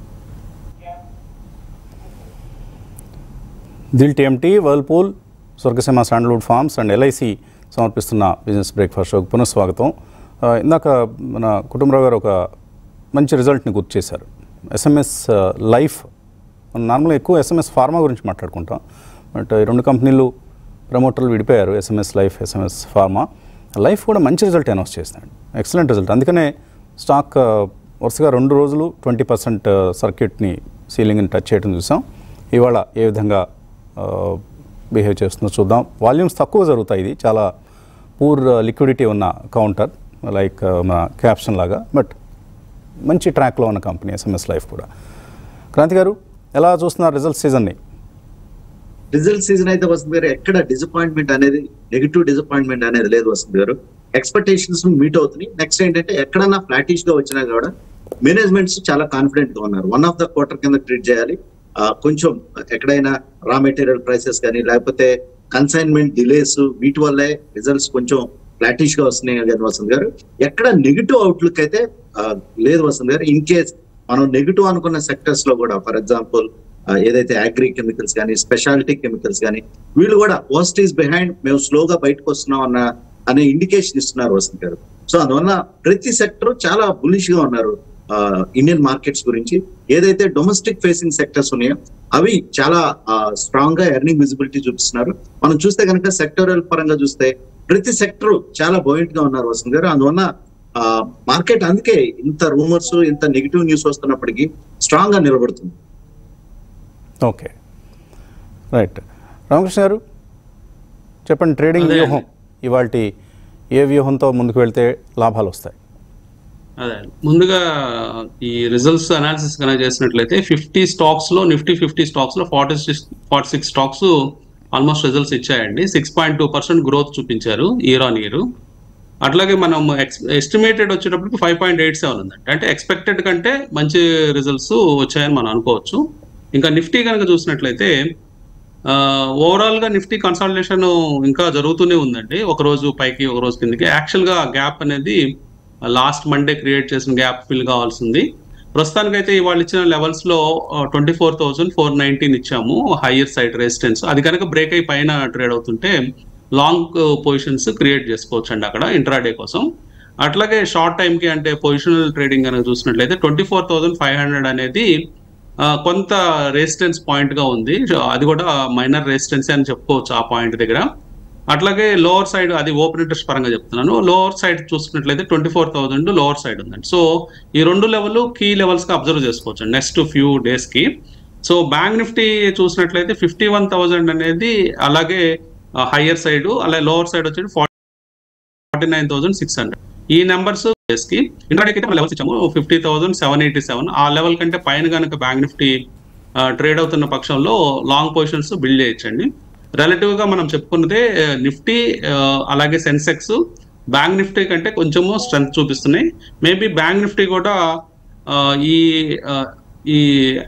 దిల్ TMT Whirlpool Swargaseema sandalwood farms and LIC సమర్పిస్తున్న బిజినెస్ బ్రేక్ఫాస్ట్ షోకి పునఃస్వాగతం ఆ, ఇందాక మన కుటుంబరావు గారు ఒక మంచి రిజల్ట్ని గుర్తు చేశారు ఎస్ఎంఎస్ లైఫ్ మనం నార్మల్గా ఎక్కువ ఎస్ఎంఎస్ ఫార్మా గురించి మాట్లాడుకుంటాం బట్ ఈ రెండు కంపెనీలు ప్రమోటర్లు విడిపోయారు SMS life SMS pharma life కూడా మంచి రిజల్ట్ అనౌన్స్ చేసినాడు ఎక్సలెంట్ రిజల్ట్ అందుకనే స్టాక్ ఆ, వరుసగా రెండు రోజులు ట్వంటీ పర్సెంట్ సర్క్యూట్ని సీలింగ్ని టచ్ చేయడం చూసాం ఇవాళ ఏ విధంగా బిహేవ్ చేస్తుందో చూద్దాం వాల్యూమ్స్ తక్కువ జరుగుతాయి ఇది చాలా పూర్ లిక్విడిటీ ఉన్న కౌంటర్ లైక్ మన క్యాప్షన్ లాగా బట్ మంచి ట్రాక్లో ఉన్న కంపెనీ ఎస్ఎంఎస్ లైఫ్ కూడా క్రాంతి గారు ఎలా చూస్తున్నారు రిజల్ట్ సీజన్ని
రిజల్ట్ సీజన్ అయితే వస్తుంది గారు ఎక్కడ డిసప్పాయింట్మెంట్ అనేది నెగిటివ్ డిసప్పాయింట్మెంట్ అనేది లేదు వస్తుంది గారు ఎక్స్పెక్టేషన్స్ మీట్ అవుతున్నాయి నెక్స్ట్ ఏంటంటే ఎక్కడన్నా ఫ్లాటిష్ గా వచ్చినా కూడా మేనేజ్మెంట్స్ చాలా కాన్ఫిడెంట్ గా ఉన్నారు వన్ ఆఫ్ ద క్వార్టర్ కింద ట్రీట్ చేయాలి ఆ, కొంచెం ఎక్కడైనా రా మెటీరియల్ ప్రైసెస్ కానీ లేకపోతే కన్సైన్మెంట్ డిలేస్ వీటి వల్లే రిజల్ట్స్ కొంచెం ఫ్లాటిష్ గా వస్తున్నాయి కానీ వసంత్ గారు ఎక్కడ నెగిటివ్ అవుట్లుక్ అయితే ఆ, లేదు వసంత్ గారు ఇన్ కేస్ మనం నెగిటివ్ అనుకున్న సెక్టర్స్ లో కూడా ఫర్ ఎగ్జాంపుల్ ఏదైతే అగ్రి కెమికల్స్ కానీ స్పెషాలిటీ కెమికల్స్ కానీ వీళ్ళు కూడా పోస్ట్ ఈస్ బిహైండ్ మేము స్లోగా బయటకు వస్తున్నాం అన్న అనే ఇండికేషన్ ఇస్తున్నారు వసంత్ గారు సో అందువల్ల ప్రతి సెక్టర్ చాలా బులిష్ గా ఉన్నారు ఇండియన్ మార్కెట్స్ గురించి ఏదైతే డొమెస్టిక్ ఫేసింగ్ సెక్టర్స్ ఉన్నాయో అవి చాలా స్ట్రాంగ్ గా ఎర్నింగ్ విజిబిలిటీ చూపిస్తున్నారు మనం చూస్తే కనుక సెక్టోరల్ పరంగా చూస్తే ప్రతి సెక్టర్ చాలా బోయింట్ గా ఉన్నారు వసంత్ గారు అందువల్ల మార్కెట్ అందుకే ఇంత రూమర్స్ ఇంత నెగిటివ్ న్యూస్ వస్తున్నప్పటికీ స్ట్రాంగ్ గా నిలబడుతుంది
ఓకే రైట్ రామకృష్ణ గారు చెప్పండి ట్రేడింగ్
అదే
వ్యూహం ఇవాళ ఏ వ్యూహంతో ముందుకు వెళ్తే లాభాలు వస్తాయి
అదే ముందుగా ఈ రిజల్ట్స్ అనాలిసిస్ కనుక చేసినట్లయితే ఫిఫ్టీ స్టాక్స్ లో నిఫ్టీ ఫిఫ్టీ స్టాక్స్ లో forty six forty six stocks almost results ఇచ్చాయండి six point two percent growth చూపించారు ఇయర్ ఆన్ ఇయర్ అట్లాగే మనం ఎస్టిమేటెడ్ వచ్చేటప్పటికి ఫైవ్ పాయింట్ ఎయిట్ సెవెన్ ఉందండి అంటే ఎక్స్పెక్టెడ్ కంటే మంచి రిజల్ట్స్ వచ్చాయని మనం అనుకోవచ్చు ఇంకా నిఫ్టీ కనుక చూసినట్లయితే ఓవరాల్ గా నిఫ్టీ కన్సల్టేషన్ ఇంకా జరుగుతూనే ఉందండి ఒక రోజు పైకి ఒక రోజు కిందకి యాక్చువల్ గా గ్యాప్ అనేది లాస్ట్ మండే క్రియేట్ చేసిన గ్యాప్ ఫిల్ కావాల్సింది ప్రస్తుతానికైతే ఇవాళ ఇచ్చిన లెవెల్స్ లో twenty four thousand four nineteen ఇచ్చాము హైయర్ సైడ్ రెసిస్టెన్స్ అది కనుక బ్రేక్ అయి పైన ట్రేడ్ అవుతుంటే లాంగ్ పొజిషన్స్ క్రియేట్ చేసుకోవచ్చు అండి అక్కడ ఇంట్రాడే కోసం అట్లాగే షార్ట్ టైం కి అంటే పొజిషనల్ ట్రేడింగ్ కనుక చూసినట్లయితే twenty four thousand five hundred అనేది ఆ, కొంత రెసిస్టెన్స్ పాయింట్ గా ఉంది సో అది కూడా మైనర్ రెసిస్టెన్స్ అని చెప్పుకోవచ్చు ఆ పాయింట్ దగ్గర అట్లాగే లోవర్ సైడ్ అది ఓపెన్ ఇంట్రెస్ట్ పరంగా చెప్తున్నాను లోవర్ సైడ్ చూసుకున్నట్లయితే twenty four thousand lower side ఉందండి సో ఈ రెండు లెవెల్ కీ లెవెల్స్ గా అబ్జర్వ్ చేసుకోవచ్చు నెక్స్ట్ ఫ్యూ డేస్ కి సో బ్యాంక్ నిఫ్టీ చూసినట్లయితే ఫిఫ్టీ వన్ థౌసండ్ అనేది అలాగే హయ్యర్ సైడ్ అలాగే లోవర్ సైడ్ వచ్చేసి forty nine thousand six hundred ఈ నెంబర్స్ కి ఇంటర్డేకి అయితే లెవెల్స్ ఇచ్చాము fifty thousand seven eighty seven ఆ లెవెల్ కంటే పైన కనుక బ్యాంక్ నిఫ్టీ ట్రేడ్ అవుతున్న పక్షంలో లాంగ్ పొజిషన్స్ బిల్డ్ చేయొచ్చండి రిలేటివ్ గా మనం చెప్పుకున్నదే నిఫ్టీ అలాగే సెన్సెక్స్ బ్యాంక్ నిఫ్టీ కంటే కొంచెము స్ట్రెంత్ చూపిస్తున్నాయి మేబీ బ్యాంక్ నిఫ్టీ కూడా ఆ, ఈ ఆ, ఈ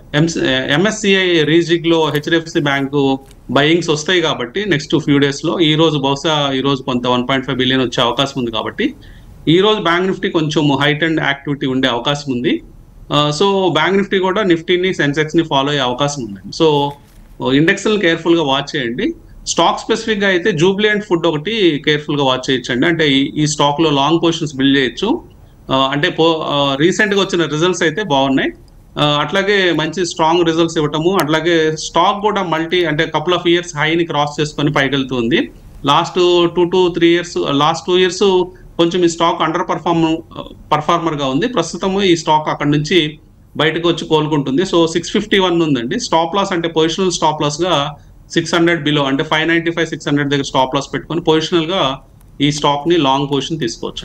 ఎంఎస్సిఐ రీజిగ్ లో హెచ్డిఎఫ్సి బ్యాంకు బయింగ్స్ వస్తాయి కాబట్టి నెక్స్ట్ ఫ్యూ డేస్ లో ఈ రోజు బహుశా ఈ రోజు కొంత వన్ పాయింట్ ఫైవ్ బిలియన్ వచ్చే అవకాశం ఉంది కాబట్టి ఈ రోజు బ్యాంక్ నిఫ్టీ కొంచెం హైట్ అండ్ యాక్టివిటీ ఉండే అవకాశం ఉంది సో బ్యాంక్ నిఫ్టీ కూడా నిఫ్టీని సెన్సెక్స్ ని ఫాలో అయ్యే అవకాశం ఉందండి సో ఇండెక్స్ కేర్ఫుల్ గా వాచ్ చేయండి స్టాక్ స్పెసిఫిక్ గా అయితే జూబ్లియంట్ ఫుడ్ ఒకటి కేర్ఫుల్ గా వాచ్ చేయొచ్చండి అంటే ఈ- ఈ స్టాక్ లో లాంగ్ పొజిషన్స్ బిల్డ్ చేయొచ్చు ఆ, అంటే పో రీసెంట్ గా వచ్చిన రిజల్ట్స్ అయితే బాగున్నాయి ఆ, అట్లాగే మంచి స్ట్రాంగ్ రిజల్ట్స్ ఇవ్వటము అట్లాగే స్టాక్ కూడా మల్టీ అంటే కపుల్ ఆఫ్ ఇయర్స్ హైని క్రాస్ చేసుకొని పైకి వెళ్తుంది last two to three years last two years కొంచెం ఈ స్టాక్ అండర్ పర్ఫార్మ్ పర్ఫార్మర్ గా ఉంది ప్రస్తుతం ఈ స్టాక్ అక్కడ నుంచి బయటకు వచ్చి కోలుకుంటుంది సో సిక్స్ ఫిఫ్టీ వన్ ఉందండి స్టాప్ లాస్ అంటే పొజిషనల్ స్టాప్ లాస్ గా సిక్స్ హండ్రెడ్ బిలో అంటే five ninety five six hundred దగ్గర స్టాప్ లాస్ పెట్టుకొని పొజిషనల్ గా ఈ స్టాక్ ని లాంగ్ పొజిషన్ తీసుకోవచ్చు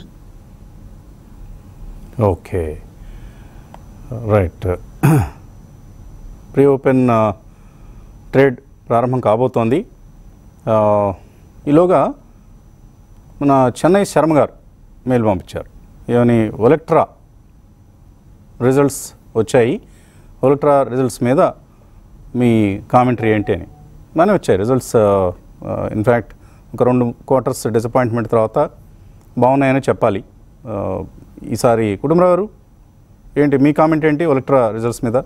okay right pre open trade ప్రారంభం కాబోతోంది ఆ, ఈలోగా మన చెన్నై శర్మ గారు మెయిల్ పంపించారు ఏమని ఒలెక్ట్రా రిజల్ట్స్ వచ్చాయి ఒలెక్ట్రా రిజల్ట్స్ మీద మీ కామెంటరీ ఏంటి అని బాగానే వచ్చాయి రిజల్ట్స్ ఇన్ఫ్యాక్ట్ ఒక రెండు క్వార్టర్స్ డిసప్పాయింట్మెంట్ తర్వాత బాగున్నాయని చెప్పాలి ఆ, ఈసారి కుటుంబరావు గారు ఏంటి మీ కామెంట్ ఏంటి ఒలెక్ట్రా రిజల్ట్స్ మీద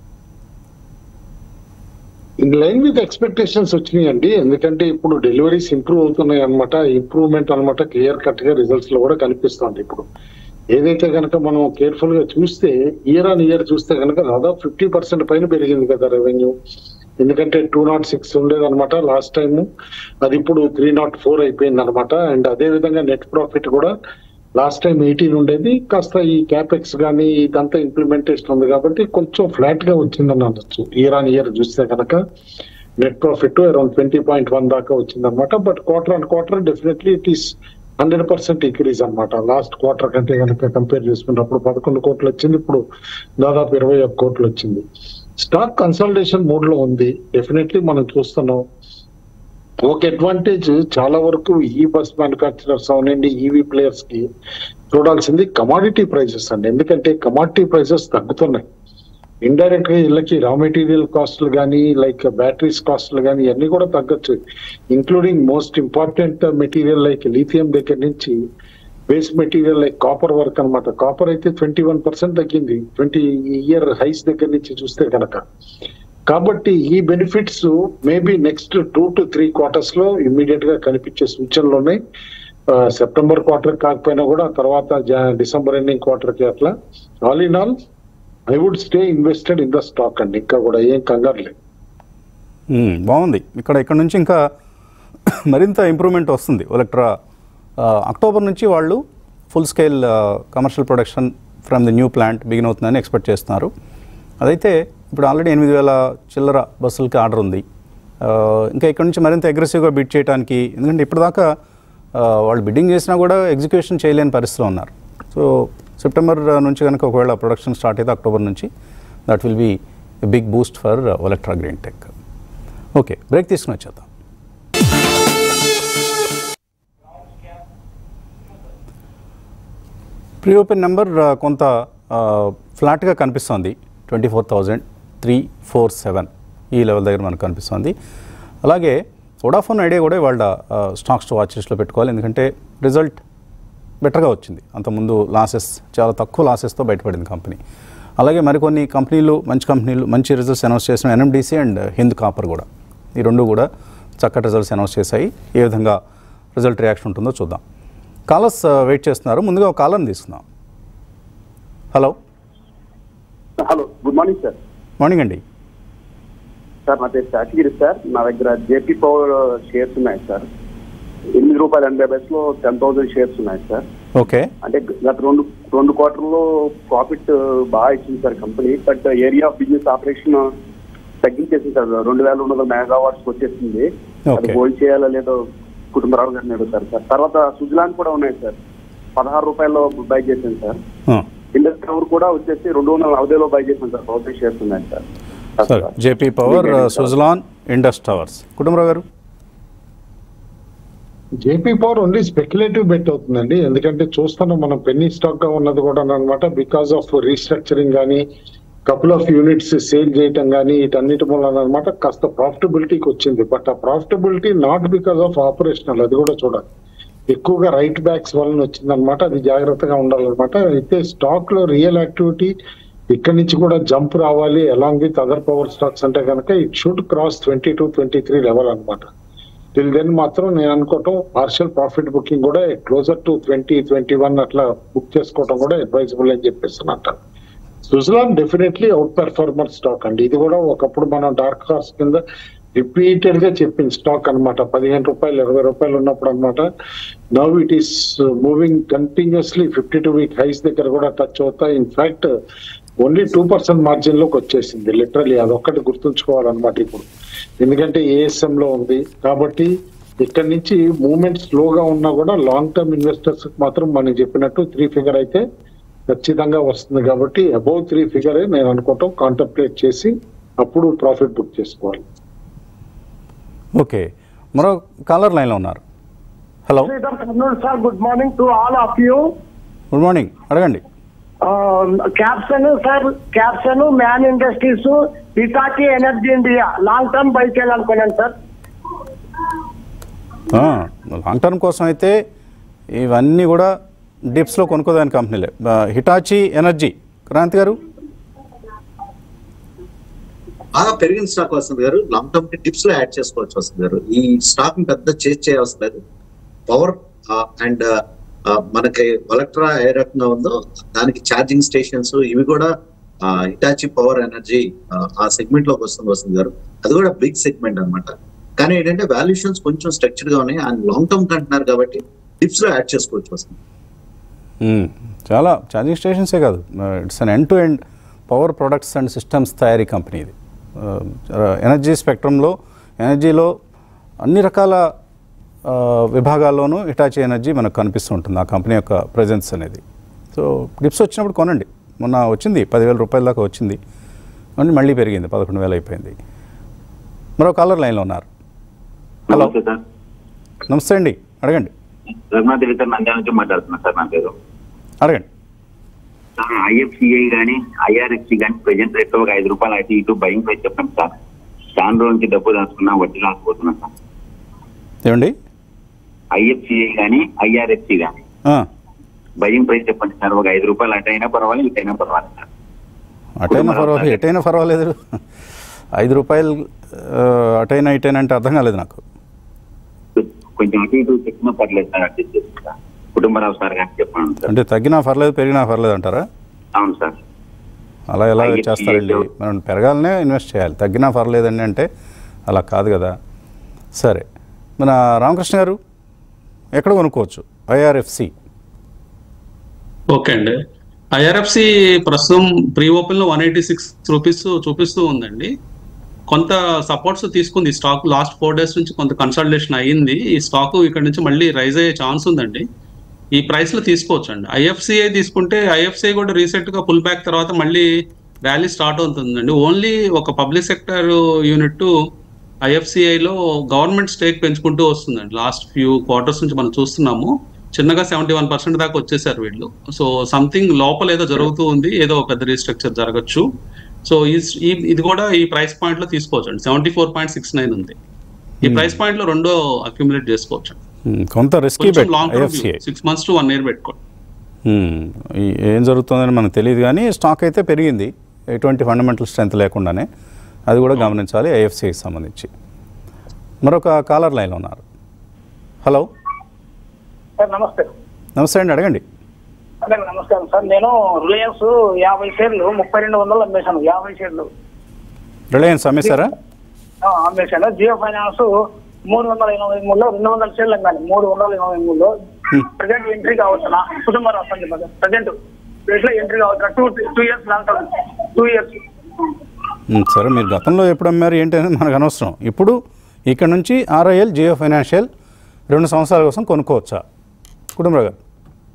ఇన్ లైన్ విత్ ఎక్స్పెక్టేషన్స్ వచ్చినాయండి ఎందుకంటే ఇప్పుడు డెలివరీస్ ఇంప్రూవ్ అవుతున్నాయి అనమాట ఇంప్రూవ్మెంట్ అనమాట క్లియర్ కట్ గా రిజల్ట్స్ లో కూడా కనిపిస్తుంది ఇప్పుడు ఏదైతే కనుక మనం కేర్ఫుల్ గా చూస్తే ఇయర్ ఆన్ ఇయర్ చూస్తే కనుక దాదాపు ఫిఫ్టీ పర్సెంట్ పైన పెరిగింది కదా రెవెన్యూ ఎందుకంటే టూ నాట్ సిక్స్ ఉండేదన్నమాట లాస్ట్ టైం అది ఇప్పుడు త్రీ నాట్ ఫోర్ అయిపోయింది అనమాట అండ్ అదే విధంగా నెట్ ప్రాఫిట్ కూడా లాస్ట్ టైం ఎయిటీన్ ఉండేది కాస్త ఈ క్యాపెక్స్ కానీ ఇదంతా ఇంప్లిమెంటేషన్ ఉంది కాబట్టి కొంచెం ఫ్లాట్ గా వచ్చిందని అనొచ్చు ఇయర్ ఆన్ ఇయర్ చూస్తే కనుక net profit around twenty point one దాకా వచ్చింది అనమాట but quarter and quarter definitely it is hundred percent increase అనమాట లాస్ట్ క్వార్టర్ కంటే కనుక కంపేర్ చేసుకున్నప్పుడు పదకొండు కోట్లు వచ్చింది ఇప్పుడు దాదాపు ఇరవై ఒక్క కోట్లు వచ్చింది స్టాక్ కన్సల్టేషన్ మోడ్ లో ఉంది డెఫినెట్లీ మనం చూస్తున్నాం ఒక అడ్వాంటేజ్ చాలా వరకు ఈ బస్ మ్యానుఫ్యాక్చరర్స్ అవునండి ఈవీ ప్లేయర్స్ కి చూడాల్సింది కమాడిటీ ప్రైసెస్ అండి ఎందుకంటే కమాడిటీ ప్రైసెస్ తగ్గుతున్నాయి ఇండైరెక్ట్ గా వీళ్ళకి రా మెటీరియల్ కాస్ట్లు కానీ లైక్ బ్యాటరీస్ కాస్ట్లు కానీ ఇవన్నీ కూడా తగ్గచ్చు including most important material like lithium దగ్గర నుంచి base material like copper work అన్నమాట కాపర్ అయితే ట్వంటీ వన్ పర్సెంట్ తగ్గింది ట్వంటీ ఇయర్ హైస్ దగ్గర నుంచి చూస్తే కనుక కాబట్టి ఈ benefits maybe next two to three quarters లో ఇమ్మీడియట్ గా కనిపించే సూచనలు ఉన్నాయి ఆ, సెప్టెంబర్ క్వార్టర్ కాకపోయినా కూడా తర్వాత జా- డిసెంబర్ ఎండింగ్ క్వార్టర్ కి అట్లా all in all I would stay invested in the stock అండి ఇంకా కూడా ఏం కంగారు లేదు
మ్మ్, బాగుంది ఇక్కడ ఇక్కడ నుంచి ఇంకా మరింత ఇంప్రూవ్మెంట్ వస్తుంది ఒలెక్ట్రా ఆ, అక్టోబర్ నుంచి వాళ్ళు full scale commercial production from the new plant begin అవుతుందని ఎక్స్పెక్ట్ చేస్తున్నారు అదైతే ఇప్పుడు ఆల్రెడీ ఎనిమిది వేల చిల్లర బస్సులకి ఆర్డర్ ఉంది ఆ, ఇంకా ఇక్కడ నుంచి మరింత అగ్రెసివ్గా బిడ్ చేయడానికి ఎందుకంటే ఇప్పటిదాకా ఆ, వాళ్ళు బిడ్డింగ్ చేసినా కూడా ఎగ్జిక్యూషన్ చేయలేని పరిస్థితిలో ఉన్నారు సో సెప్టెంబర్ నుంచి కనుక ఒకవేళ ప్రొడక్షన్ స్టార్ట్ అయితే అక్టోబర్ నుంచి that will be big boost for Olectra green tech okay break తీసుకుని వచ్చేద్దాం ప్రీ ఓపెన్ నెంబర్ ఆ, కొంత ఆ, ఫ్లాట్గా కనిపిస్తోంది twenty four thousand three four seven ఈ లెవెల్ దగ్గర మనకు కనిపిస్తోంది అలాగే వోడాఫోన్ ఐడియా కూడా వాళ్ళ స్టాక్స్ వాచ్ లిస్ట్లో పెట్టుకోవాలి ఎందుకంటే రిజల్ట్ బెటర్గా వచ్చింది అంతకుముందు లాసెస్ చాలా తక్కువ లాసెస్తో బయటపడింది కంపెనీ అలాగే మరికొన్ని కంపెనీలు మంచి కంపెనీలు మంచి రిజల్ట్స్ అనౌన్స్ చేసిన ఎన్ఎండిసి అండ్ హింద్ కాపర్ కూడా ఈ రెండు కూడా చక్కటి రిజల్ట్స్ అనౌన్స్ చేశాయి ఏ విధంగా రిజల్ట్ రియాక్షన్ ఉంటుందో చూద్దాం కాలర్స్ వెయిట్ చేస్తున్నారు ముందుగా ఒక కాలర్ని తీసుకుందాం hello
hello good morning sir
morning అండి
సార్ నా పేరు శాఖగిరి సార్ నా దగ్గర జేపీ పవర్ షేర్స్ ఉన్నాయి సార్ ఎనిమిది రూపాయల ఎనభై పైసలో టెన్ థౌసండ్ షేర్స్ ఉన్నాయి సార్
ఓకే
అంటే గత రెండు రెండు క్వార్టర్లో ప్రాఫిట్ బాగా ఇచ్చింది sir company but area of business operation తగ్గించేసింది సార్ రెండు వేల రెండు వందల మెగావాట్స్ వచ్చేసింది అది
Okay.
హోల్డ్ చేయాలా లేదో కుటుంబరావు గారిని అడుగుతారు సార్ తర్వాత సుజలాన్ కూడా ఉన్నాయి సార్ పదహారు రూపాయల్లో బై చేశాను సార్ ఇండస్ట్రీ పవర్ కూడా వచ్చేసి రెండు వందల నలభైలో బై చేశాను సార్ థౌసండ్ షేర్స్ ఉన్నాయి sir
sir JP power Suzlon Indus towers Kutumbarao గారు
JP power only speculative bet అవుతుందండి ఎందుకంటే చూస్తున్నాం మనం పెన్నీ స్టాక్ గా ఉన్నది కూడా అనమాట బికాస్ ఆఫ్ రీస్ట్రక్చరింగ్ కానీ కపుల్ ఆఫ్ యూనిట్స్ సేల్ చేయటం కానీ వీటన్నిటి వలన అనమాట కాస్త ప్రాఫిటబిలిటీకి వచ్చింది బట్ ఆ profitability not because of operational అది కూడా చూడాలి ఎక్కువగా రైట్ బ్యాక్స్ వలన వచ్చిందనమాట అది జాగ్రత్తగా ఉండాలన్నమాట అయితే స్టాక్ లో రియల్ యాక్టివిటీ ఇక్కడి నుంచి కూడా జంప్ రావాలి along with other power stocks అంటే కనుక it should cross twenty two twenty three level అనమాట టిల్ దెన్ మాత్రం నేను అనుకోవటం పార్షియల్ ప్రాఫిట్ బుకింగ్ కూడా closer to twenty twenty one అట్లా బుక్ చేసుకోవటం కూడా అడ్వైజబుల్ అని చెప్పేసి అంటారు Suzlon definitely outperformer stock అండి ఇది కూడా ఒకప్పుడు మనం డార్క్ హార్స్ కింద రిపీటెడ్ గా చెప్పిన స్టాక్ అన్నమాట పదిహేను రూపాయలు ఇరవై రూపాయలు ఉన్నప్పుడు అనమాట now it is moving continuously fifty two week highs దగ్గర కూడా టచ్ అవుతా in fact only two percent margin లోకి వచ్చేసింది లిటరలీ అదొక్కటి గుర్తుంచుకోవాలన్నమాట ఇప్పుడు ఎందుకంటే ఏఎస్ఎం లో ఉంది కాబట్టి ఇక్కడ నుంచి మూవ్మెంట్ స్లోగా ఉన్నా కూడా లాంగ్ టర్మ్ ఇన్వెస్టర్స్ మాత్రం మనం చెప్పినట్టు త్రీ ఫిగర్ అయితే ఖచ్చితంగా వస్తుంది కాబట్టి అబౌవ్ త్రీ ఫిగరే నేను అనుకోవటం కాంటంప్లేట్ చేసి అప్పుడు ప్రాఫిట్ బుక్ చేసుకోవాలి
ఓకే మరో కాలర్ లైన్లో ఉన్నారు hello
Good afternoon, sir. Good morning to all of you.
Good morning అడగండి
క్యాప్సన్ సార్ క్యాప్సన్ మ్యాన్ industries Hitachi energy India long term buy చేయాలనుకున్నాను సార్
లాంగ్ టర్మ్ కోసం అయితే ఇవన్నీ కూడా డిప్స్లో కొనుక్కోదాని కంపెనీలే ఆ, హిటాచి ఎనర్జీ క్రాంతి గారు
బాగా పెరిగిన స్టాక్ వస్తుంది గారు లాంగ్ టర్మ్ కి టిప్స్ లో యాడ్ చేసుకోవచ్చు వస్తుంది గారు ఈ స్టాక్ ని పెద్ద చేంజ్ చేయాల్సిన లేదు పవర్ అండ్ మనకి వలక్ట్రా ఏ రకంగా ఉందో దానికి ఛార్జింగ్ స్టేషన్స్ ఇవి కూడా ఇటాచి పవర్ ఎనర్జీ ఆ సెగ్మెంట్ లోకి వస్తుంది వస్తుంది గారు అది కూడా బిగ్ సెగ్మెంట్ అన్నమాట కానీ ఏంటంటే వాల్యుయేషన్స్ కొంచెం స్ట్రక్చర్డ్ గా ఉన్నాయి అండ్ లాంగ్ టర్మ్ కంటున్నారు కాబట్టి టిప్స్ లో యాడ్ చేసుకోవచ్చు వస్తుంది
మ్మ్. చాలా ఛార్జింగ్ స్టేషన్సే కాదు it's an end to end power products and systems తయారీ కంపెనీ ఇది ఎనర్జీ స్పెక్ట్రంలో ఎనర్జీలో అన్ని రకాల ఆ, విభాగాల్లోనూ హిటాచి ఎనర్జీ మనకు కనిపిస్తూ ఉంటుంది ఆ కంపెనీ యొక్క ప్రజెన్స్ అనేది సో డిప్స్ వచ్చినప్పుడు కొనండి మొన్న వచ్చింది పదివేల రూపాయల దాకా వచ్చింది మళ్ళీ మళ్ళీ పెరిగింది పదకొండు వేలు అయిపోయింది మరో కాలర్ లైన్లో ఉన్నారు హలో
నమస్తే సార్
నమస్తే అండి అడగండి
రఘునాథ్ రెడ్డి సార్ నంద్యాల నుంచి మాట్లాడుతున్నా సార్ నా పేరు
అడగండి
సార్ ఐఎఫ్సిఐ కానీ ఐఆర్ఎఫ్సి కానీ ప్రెజెంట్ రేట్ ఒక ఐదు రూపాయలు అటు ఇటు బయింగ్ ప్రైస్ చెప్పండి సార్ చాలా రోజు నుంచి డబ్బు దాచుకున్నా వడ్డీ రాకపోతున్నా సార్
ఏమండి
ఐఎఫ్సిఐ కానీ ఐఆర్ఎఫ్సి కానీ
ఆ.
బయింగ్ ప్రైస్ చెప్పండి సార్ ఒక ఐదు రూపాయలు అటు అయినా పర్వాలేదు ఇటు అయినా పర్వాలేదు సార్
అటైనా పర్వాలేదు ఎటైనా పర్వాలేదు ఐదు రూపాయలు ఆ, అటైనా ఇటైనా అంటే అర్థం కాలేదు నాకు
కొంచెం అటు ఇటు చెప్పినా పర్లేదు సార్ అడ్జస్ట్ చేస్తాను సార్ కుటుంబరావు సార్ కానీ చెప్పండి సార్
అంటే తగ్గినా పర్లేదు పెరిగినా పర్లేదు అంటారా
అవును సార్
అలా ఎలా
IFPA
చేస్తారండి
లో-
మనం పెరగాలనే ఇన్వెస్ట్ చేయాలి తగ్గినా పర్లేదండి అంటే అలా కాదు కదా సరే మన రామకృష్ణ గారు ఎక్కడ కొనుక్కోవచ్చు ఐఆర్ఎఫ్సి
ఓకే అండి ఐఆర్ఎఫ్సి ప్రస్తుతం ప్రీ ఓపెన్ లో వన్ ఎయిటీ సిక్స్ రూపీస్ చూపిస్తూ ఉందండి కొంత సపోర్ట్స్ తీసుకుంది ఈ స్టాక్ లాస్ట్ ఫోర్ డేస్ నుంచి కొంత కన్సల్టేషన్ అయ్యింది ఈ స్టాక్ ఇక్కడ నుంచి మళ్ళీ రైజ్ అయ్యే ఛాన్స్ ఉందండి ఈ ప్రైస్ లో తీసుకోవచ్చు అండి ఐఎఫ్సిఐ తీసుకుంటే ఐఎఫ్సిఐ కూడా రీసెంట్ గా పుల్ బ్యాక్ తర్వాత మళ్ళీ ర్యాలీ స్టార్ట్ అవుతుందండి ఓన్లీ ఒక పబ్లిక్ సెక్టర్ యూనిట్ ఐఎఫ్సిఐలో గవర్నమెంట్ స్టేక్ పెంచుకుంటూ వస్తుందండి లాస్ట్ ఫ్యూ క్వార్టర్స్ నుంచి మనం చూస్తున్నాము చిన్నగా సెవెంటీ వన్ పర్సెంట్ దాకా వచ్చేసారు వీళ్ళు సో సంథింగ్ లోపల ఏదో జరుగుతూ ఉంది ఏదో పెద్ద రీస్ట్రక్చర్ జరగచ్చు సో ఈ ఈ- ఇది కూడా ఈ ప్రైస్ పాయింట్ లో తీసుకోవచ్చు అండి seventy four point six nine ఉంది ఈ ప్రైస్ పాయింట్ లో రెండో అక్యుములేట్ చేసుకోవచ్చు
కొంత రిస్కీ
కొంచెం
bet
long
IFCI
six months to one year పెట్టుకోండి
ఏం జరుగుతుందని మనకు తెలియదు కానీ స్టాక్ అయితే పెరిగింది ఎటువంటి ఫండమెంటల్ స్ట్రెంత్ లేకుండానే అది కూడా గమనించాలి ఐఎఫ్సిఐకి సంబంధించి మరొక కాలర్ లైన్లో ఉన్నారు హలో
సార్ నమస్తే
నమస్తే అండి అడగండి
అదే నమస్కారం సార్ నేను రిలయన్స్ యాభై షేర్లు ముప్పై రెండు వందలు అమ్మేశాను యాభై షేర్లు
రిలయన్స్ అమ్మేశారా
ఆ, అమ్మేశాను జియో ఫైనాన్స్ మూడు వందల ఎనభై మూడులో రెండు వందల షేర్లు అమ్మాను మూడు వందల ఎనభై మూడులో ప్రజెంట్ ఎంట్రీ కావచ్చునా కుటుంబ రాష్ట్రం ప్రజెంట్ ఎట్లా ఎంట్రీ కావచ్చు two two years long term two years
um, సరే మీరు గతంలో ఎప్పుడు అమ్మారు ఏంటి అనేది మనకు అనవసరం ఇప్పుడు ఇక్కడ నుంచి ఆర్ఐఎల్ జియో ఫైనాన్షియల్ రెండు సంవత్సరాల కోసం కొనుక్కోవచ్చా కుటుంబరావు గారు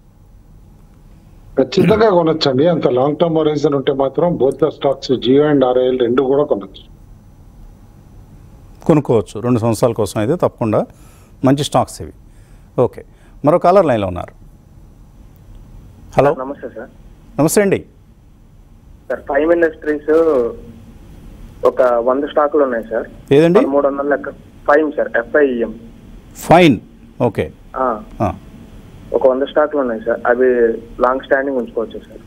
ఖచ్చితంగా కొనొచ్చండి అంత లాంగ్ టర్మ్ హొరైజన్ ఉంటే మాత్రం both the stocks Jio and RIL రెండు కూడా కొనొచ్చు
కొనుక్కోవచ్చు రెండు సంవత్సరాల కోసం అయితే తప్పకుండా మంచి స్టాక్స్ ఇవి ఓకే మరో కాలర్ లైన్లో ఉన్నారు హలో
నమస్తే సార్
నమస్తే అండి
సార్ ఫైవ్ ఇండస్ట్రీస్ ఒక వంద స్టాకులు ఉన్నాయి సార్
ఏదండి
మూడు వందల లెక్క five sir FIEM
fine okay ఆ,
ఒక వంద స్టాకులు ఉన్నాయి సార్ అవి లాంగ్ స్టాండింగ్ ఉంచుకోవచ్చు సార్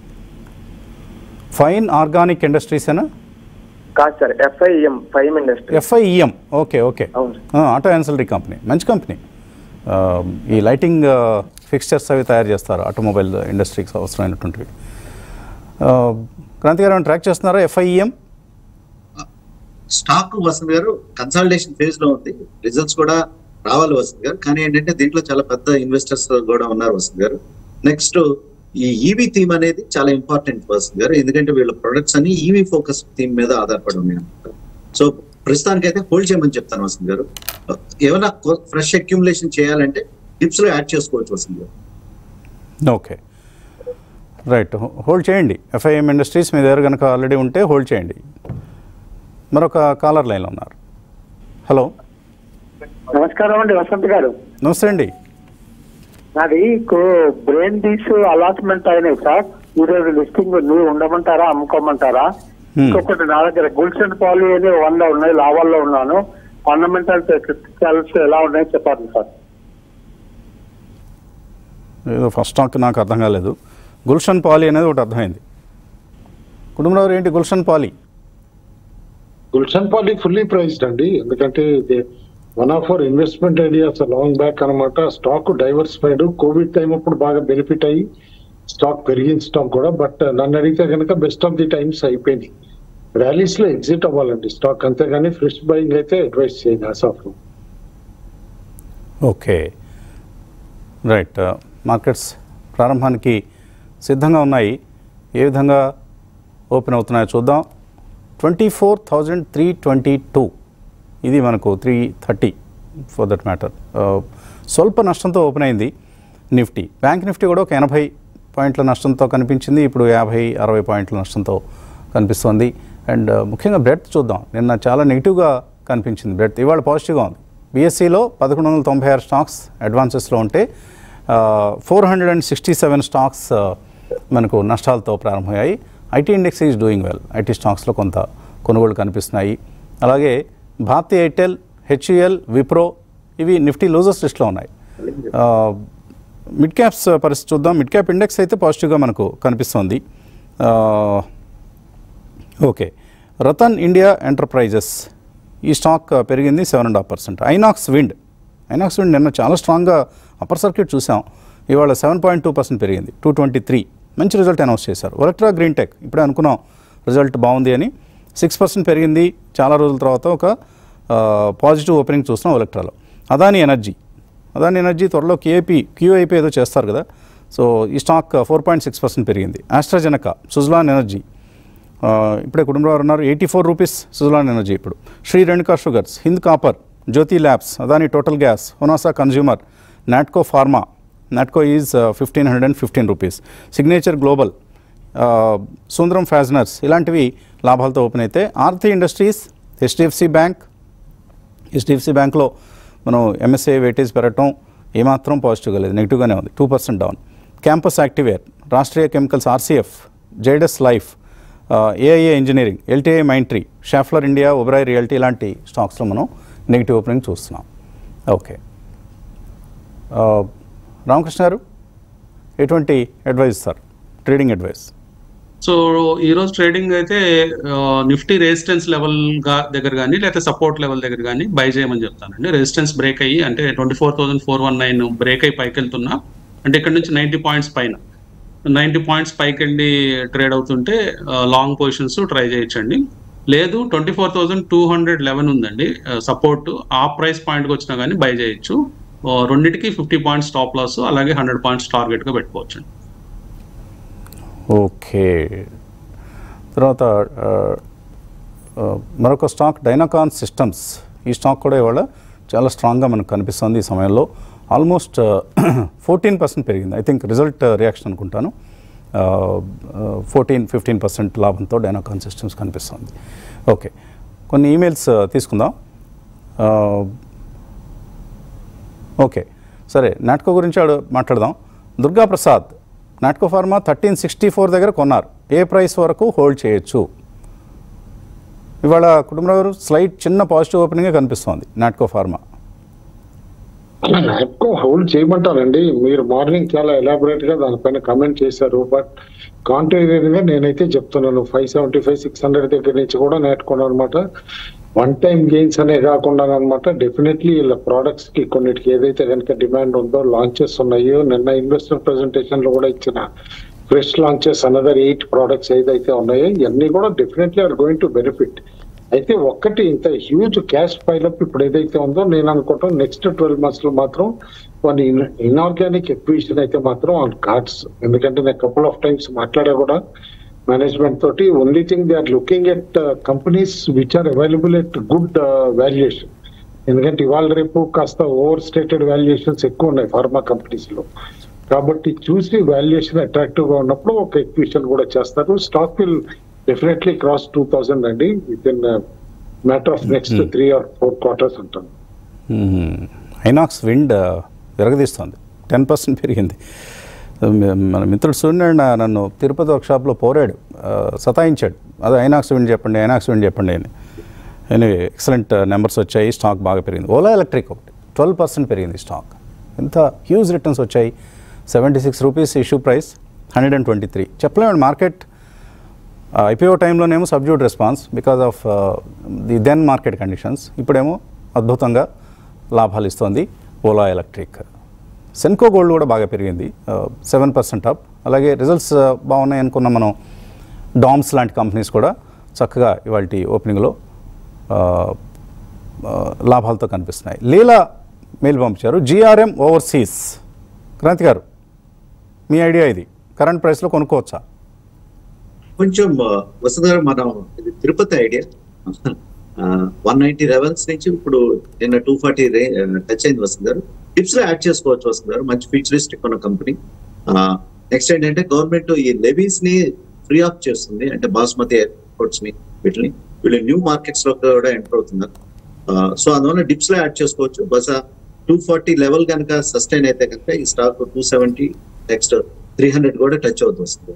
ఫైన్ ఆర్గానిక్ ఇండస్ట్రీసేనా
కాదు sir FIEM five industry
FIEM okay okay
అవును
ఆ, ఆటో యాన్సలరీ కంపెనీ మంచి కంపెనీ ఆ, ఈ లైటింగ్ ఆ, ఫిక్స్చర్స్ అవి తయారు చేస్తారు ఆటోమొబైల్ ఇండస్ట్రీకి అవసరమైనటువంటివి ఆ, క్రాంతి గారు ఏమైనా ట్రాక్ చేస్తున్నారా ఎఫ్ఐఈఎం
స్టాక్ వసంత్ గారు కన్సల్టేషన్ ఫేజ్ లో ఉంది రిజల్ట్స్ కూడా రావాలి వసంత్ గారు కానీ ఏంటంటే దీంట్లో చాలా పెద్ద ఇన్వెస్టర్స్ కూడా ఉన్నారు వసంత్ గారు నెక్స్ట్ ఈ ఈవీ థీమ్ అనేది చాలా ఇంపార్టెంట్ వసంత్ గారు ఎందుకంటే వీళ్ళ ప్రొడక్ట్స్ అన్ని ఈవీ ఫోకస్ థీమ్ మీద ఆధారపడి ఉన్నాయి అన్నమాట సో ప్రస్తుతానికి అయితే హోల్డ్ చేయమని చెప్తాను వసంత్ గారు ఏమైనా ఫ్రెష్ అక్యుములేషన్ చేయాలంటే టిప్స్ లో యాడ్ చేసుకోవచ్చు వసంత్ గారు
ఓకే రైట్ హోల్డ్ చేయండి ఎఫ్ఐఎం ఇండస్ట్రీస్ మీ దగ్గర కనుక ఆల్రెడీ ఉంటే హోల్డ్ చేయండి మరొక కాలర్ లైన్లో ఉన్నారు హలో
నమస్కారం అండి వసంత్ గారు
నమస్తే అండి
నాది బ్రెయిన్ డీస్ అలాట్మెంట్ అయినాయి సార్ ఈరోజు లిస్టింగ్ మీరు ఉండమంటారా అమ్ముకోమంటారా
Hmm.
ఇంకొకటి నా దగ్గర గుల్షన్ పాలీ అని వంద ఉన్నాయి లాభాల్లో ఉన్నాను ఫండమెంటల్స్ క్రిటికల్స్ ఎలా ఉన్నాయో చెప్పాలి సార్
ఏదో ఫస్ట్ స్టాక్ నాకు అర్థం కాలేదు గుల్షన్ పాలీ అనేది ఒకటి అర్థమైంది కుటుంబరావు ఏంటి గుల్షన్ పాలి
గుల్షన్ పాలి ఫుల్లీ ప్రైస్డ్ అండి ఎందుకంటే ఇది one of our investment ideas long back అనమాట స్టాక్ డైవర్సిఫైడ్ కోవిడ్ టైం అప్పుడు బాగా బెనిఫిట్ అయ్యి స్టాక్ పెరిగిన స్టాక్ కూడా బట్ నన్ను అడిగితే కనుక బెస్ట్ ఆఫ్ ది టైమ్స్ అయిపోయింది ర్యాలీస్ లో ఎగ్జిట్ అవ్వాలండి స్టాక్ అంతేగాని ఫ్రెష్ బయింగ్ అయితే అడ్వైస్ చేయండి as of
okay right markets ప్రారంభానికి సిద్ధంగా ఉన్నాయి ఏ విధంగా ఓపెన్ అవుతున్నాయో చూద్దాం twenty four thousand three twenty two ఇది మనకు three thirty for that matter స్వల్ప నష్టంతో ఓపెన్ అయింది నిఫ్టీ బ్యాంక్ నిఫ్టీ కూడా ఒక ఎనభై పాయింట్ల నష్టంతో కనిపించింది ఇప్పుడు యాభై అరవై పాయింట్ల నష్టంతో కనిపిస్తోంది అండ్ ముఖ్యంగా బ్రెడ్ చూద్దాం నిన్న చాలా నెగిటివ్గా కనిపించింది బ్రెడ్ ఇవాళ పాజిటివ్గా ఉంది బీఎస్సీలో పదకొండు వందల తొంభై ఆరు స్టాక్స్ అడ్వాన్సెస్లో ఉంటే four hundred and sixty seven stocks మనకు నష్టాలతో ప్రారంభమయ్యాయి IT index is doing well IT స్టాక్స్లో కొంత కొనుగోలు కనిపిస్తున్నాయి అలాగే భారతీ ఎయిర్టెల్ హెచ్యుఎల్ విప్రో ఇవి నిఫ్టీ లూజర్స్ లిస్ట్లో ఉన్నాయి ఆ, మిడ్ క్యాప్స్ పరిస్థితి చూద్దాం మిడ్ క్యాప్ ఇండెక్స్ అయితే పాజిటివ్గా మనకు కనిపిస్తోంది ఆ, ఓకే రతన్ ఇండియా ఎంటర్ప్రైజెస్ ఈ స్టాక్ పెరిగింది seven and half percent Inox Wind Inox Wind నిన్న చాలా స్ట్రాంగ్గా అప్పర్ సర్క్యూట్ చూసాం ఇవాళ సెవెన్ పాయింట్ టూ పర్సెంట్ పెరిగింది టూ ట్వంటీ త్రీ మంచి రిజల్ట్ అనౌన్స్ చేశారు ఒలక్ట్రా గ్రీన్ టెక్ ఇప్పుడే అనుకున్నాం రిజల్ట్ బాగుంది అని సిక్స్ పర్సెంట్ పెరిగింది చాలా రోజుల తర్వాత ఒక పాజిటివ్ ఓపెనింగ్ చూస్తున్నాం ఒలక్ట్రాలో అదాని ఎనర్జీ అదాని ఎనర్జీ త్వరలో క్యూఐపీ క్యూఐపీ ఏదో చేస్తారు కదా సో ఈ stock four point six percent పెరిగింది ఆస్ట్రాజెనకా సుజలాన్ ఎనర్జీ ఆ, ఇప్పుడే కుటుంబంలో ఉన్నారు eighty four rupees Suzlon Energy ఇప్పుడు Shree Renuka Sugars Hind Copper Jyothy Labs Adani Total Gas Honasa Consumer Natco Pharma Natco is fifteen hundred and fifteen rupees Signature Global Sundaram Fasteners ఇలాంటివి లాభాలతో ఓపెన్ అయితే Aarti Industries HDFC Bank HDFC బ్యాంక్లో మనం ఎంఎస్ఏ వెయిటేజ్ పెరగటం ఏమాత్రం పాజిటివ్గా లేదు నెగిటివ్గానే ఉంది two percent down Campus Activewear Rashtriya Chemicals RCF Zydus Life AIA Engineering LTI Mindtree Schaeffler India Oberoi Realty ఇలాంటి స్టాక్స్లో మనం నెగిటివ్ ఓపెనింగ్ చూస్తున్నాం ఓకే ఆ, రామకృష్ణ గారు ఎటువంటి advice sir trading advice
so ఈ రోజు ట్రేడింగ్ అయితే నిఫ్టీ రెసిస్టెన్స్ లెవెల్ గా దగ్గర కానీ లేకపోతే సపోర్ట్ లెవెల్ దగ్గర కానీ బై చేయమని చెప్తానండి రెసిస్టెన్స్ బ్రేక్ అయ్యి అంటే twenty four thousand four one nine break అయ్యి పైకి వెళ్తున్నా అంటే ఇక్కడ నుంచి నైంటీ పాయింట్స్ పైన నైంటీ పాయింట్స్ పైకి వెళ్ళి ట్రేడ్ అవుతుంటే లాంగ్ పొజిషన్స్ ట్రై చేయొచ్చండి లేదు twenty four thousand two hundred eleven ఉందండి సపోర్ట్ ఆ ప్రైస్ పాయింట్కి వచ్చినా కానీ బై చేయొచ్చు ఆ, రెండిటికి ఫిఫ్టీ పాయింట్స్ స్టాప్ లాస్ అలాగే హండ్రెడ్ పాయింట్స్ టార్గెట్గా పెట్టుకోవచ్చు
ఓకే తర్వాత ఆ, ఆ, మరొక స్టాక్ డైనాకాన్ సిస్టమ్స్ ఈ స్టాక్ కూడా ఇవాళ చాలా స్ట్రాంగ్గా మనకు కనిపిస్తుంది ఈ సమయంలో ఆల్మోస్ట్ ఫోర్టీన్ పర్సెంట్ పెరిగింది ఐ థింక్ రిజల్ట్ రియాక్షన్ అనుకుంటాను ఫోర్టీన్ ఫిఫ్టీన్ పర్సెంట్ లాభంతో డైనాకాన్ సిస్టమ్స్ కనిపిస్తుంది ఓకే కొన్ని ఈమెయిల్స్ తీసుకుందాం ఆ, ఓకే సరే నాట్కో గురించి ఆడు మాట్లాడదాం Durga Prasad Natco Pharma thirteen sixty four దగ్గర కొన్నారు ఏ ప్రైస్ వరకు హోల్డ్ చేయొచ్చు ఇవాళ కుటుంబరావు గారు స్లైట్ చిన్న పాజిటివ్ ఓపెనింగే కనిపిస్తోంది నాట్కో ఫార్మా
నాప్కో హోల్డ్ చేయమంటారండి మీరు మార్నింగ్ చాలా ఎలాబొరేట్ గా దానిపైన కమెంట్ చేశారు బట్ కాంట్రేరియర్ గా నేనైతే చెప్తున్నాను five seventy five six hundred దగ్గర నుంచి కూడా నేర్చుకున్నాను అనమాట వన్ టైం గెయిన్స్ అనే కాకుండా అనమాట డెఫినెట్లీ వీళ్ళ ప్రోడక్ట్స్ కి కొన్నిటికి ఏదైతే కనుక డిమాండ్ ఉందో లాంచెస్ ఉన్నాయో నిన్న ఇన్వెస్టర్ ప్రెజెంటేషన్ లో కూడా ఇచ్చిన fresh launches another eight products ఏదైతే ఉన్నాయో ఇవన్నీ కూడా definitely are going to benefit అయితే ఒక్కటి ఇంత హ్యూజ్ క్యాష్ పైలప్ ఇప్పుడు ఏదైతే ఉందో నేను అనుకుంటాం నెక్స్ట్ ట్వెల్వ్ మంత్స్ లో మాత్రం వన్ ఇన్ఆర్గానిక్ ఎక్విజిషన్ అయితే మాత్రం ఆన్ కార్డ్స్ ఎందుకంటే నేను కపుల్ ఆఫ్ టైమ్స్ మాట్లాడా కూడా మేనేజ్మెంట్ తోటి only thing they are looking at companies which are available at good valuation ఎందుకంటే ఇవాళ రేపు కాస్త ఓవర్ స్టేటెడ్ వాల్యుయేషన్స్ ఎక్కువ ఉన్నాయి ఫార్మా కంపెనీస్ లో కాబట్టి చూసి వాల్యుయేషన్ అట్రాక్టివ్ గా ఉన్నప్పుడు ఒక ఎక్విషన్ కూడా చేస్తారు stock will definitely cross two thousand అండి within matter of next three or four quarters ఉంటుంది
ఐనాక్స్ విండ్ విరగదీస్తోంది టెన్ పర్సెంట్ పెరిగింది మన మిత్రుడు సూర్యుడు నన్ను తిరుపతి వర్క్షాప్లో పోరాడు ఆ, సతాయించాడు అదే ఐనాక్స్ విండ్ చెప్పండి ఐనాక్స్ విండ్ చెప్పండి అని ఎనివే ఎక్సలెంట్ నెంబర్స్ వచ్చాయి స్టాక్ బాగా పెరిగింది ఓలా ఎలక్ట్రిక్ ఒకటి ట్వెల్వ్ పర్సెంట్ పెరిగింది స్టాక్ ఎంత హ్యూజ్ రిటర్న్స్ వచ్చాయి seventy six rupees issue price hundred and twenty three చెప్పలేమండి మార్కెట్ ఐపీఓ టైంలోనేమో subdued response because of the then market conditions ఇప్పుడేమో అద్భుతంగా లాభాలు ఇస్తోంది ఓలా ఎలక్ట్రిక్ సెన్కో గోల్డ్ కూడా బాగా పెరిగింది సెవెన్ పర్సెంట్ అప్ అలాగే రిజల్ట్స్ బాగున్నాయి అనుకున్న మనం డామ్స్ లాంటి కంపెనీస్ కూడా చక్కగా ఇవాళ ఓపెనింగ్లో ఆ, ఆ, లాభాలతో కనిపిస్తున్నాయి లీలా మెయిల్ పంపించారు జిఆర్ఎం ఓవర్సీస్ క్రాంతి గారు మీ ఐడియా ఇది కరెంట్ ప్రైస్లో కొనుక్కోవచ్చా
కొంచెం వసంత గారు మనం ఇది Tirupati Idea one ninety levels నుంచి ఇప్పుడు నిన్న టూ ఫార్టీ టచ్ అయింది వసంత గారు టిప్స్ లో యాడ్ చేసుకోవచ్చు వసంత గారు మంచి ఫ్యూచరిస్టిక్ ఉన్న కంపెనీ నెక్స్ట్ ఏంటంటే గవర్నమెంట్ ఈ లెవీస్ ని ఫ్రీ ఆఫ్ చేస్తుంది అంటే బాస్మతి ఎయిర్పోర్ట్స్ ని వీటిని వీళ్ళు న్యూ మార్కెట్స్ లో కూడా ఎంటర్ అవుతున్నారు సో అందువల్ల డిప్స్ లో యాడ్ చేసుకోవచ్చు బహుశా టూ ఫార్టీ లెవెల్ కనుక సస్టైన్ అయితే కనుక ఈ stock two seventy next three hundred కూడా టచ్ అవుతుంది వస్తుంది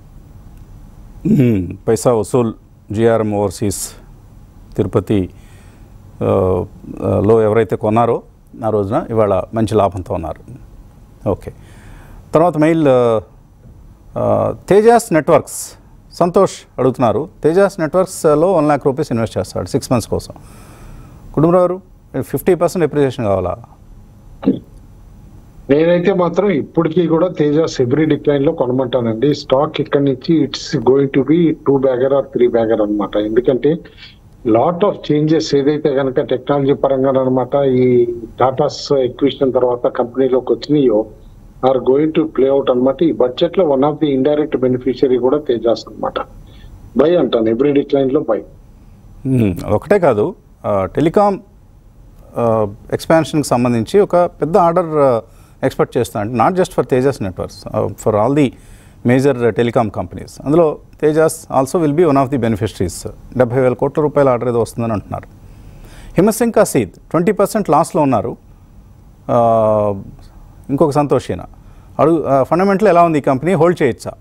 మ్మ్. పైసా వసూల్ జిఆర్ఎం ఓవర్సీస్ తిరుపతి ఆ, ఆ, లో ఎవరైతే కొన్నారో ఆ రోజున ఇవాళ మంచి లాభంతో ఉన్నారు ఓకే తర్వాత మెయిల్ ఆ, ఆ, తేజాస్ నెట్వర్క్స్ సంతోష్ అడుగుతున్నారు తేజాస్ నెట్వర్క్స్లో వన్ ల్యాక్ రూపీస్ ఇన్వెస్ట్ చేస్తాడు సిక్స్ మంత్స్ కోసం కుటుంబరావు ఫిఫ్టీ పర్సెంట్ ఎప్రిసియేషన్ కావాలా
నేనైతే మాత్రం ఇప్పటికీ కూడా తేజాస్ ఎవ్రీ డిక్లైన్ లో కొనమంటానండి స్టాక్ ఇక్కడ నుంచి it's going to be two bagger or three bagger అన్నమాట ఎందుకంటే లాట్ ఆఫ్ చేంజెస్ ఏదైతే కనుక టెక్నాలజీ పరంగా అనమాట ఈ టాటాస్ ఎక్విషన్ తర్వాత కంపెనీలోకి వచ్చినాయో are going to play out అనమాట ఈ బడ్జెట్ లో one of the indirect beneficiary కూడా తేజాస్ అన్నమాట బై అంటాను ఎవ్రీ డిక్లైన్ లో బై
మ్మ్. ఒకటే కాదు ఆ, టెలికాం ఆ, ఎక్స్పాన్షన్కి సంబంధించి ఒక పెద్ద ఆర్డర్ ఆ, ఎక్స్పెక్ట్ చేస్తున్నాను not just for Tejas Networks for all the major telecom companies అందులో Tejas also will be one of the beneficiaries డెబ్బై వేల కోట్ల రూపాయల ఆర్డర్ ఏదో వస్తుందని అంటున్నారు హిమసింగ్ కసీద్ ట్వంటీ పర్సెంట్ లాస్లో ఉన్నారు ఆ, ఇంకొక సంతోషీన అడుగు ఫండమెంటల్ ఎలా ఉంది ఈ కంపెనీ హోల్డ్ చేయొచ్చా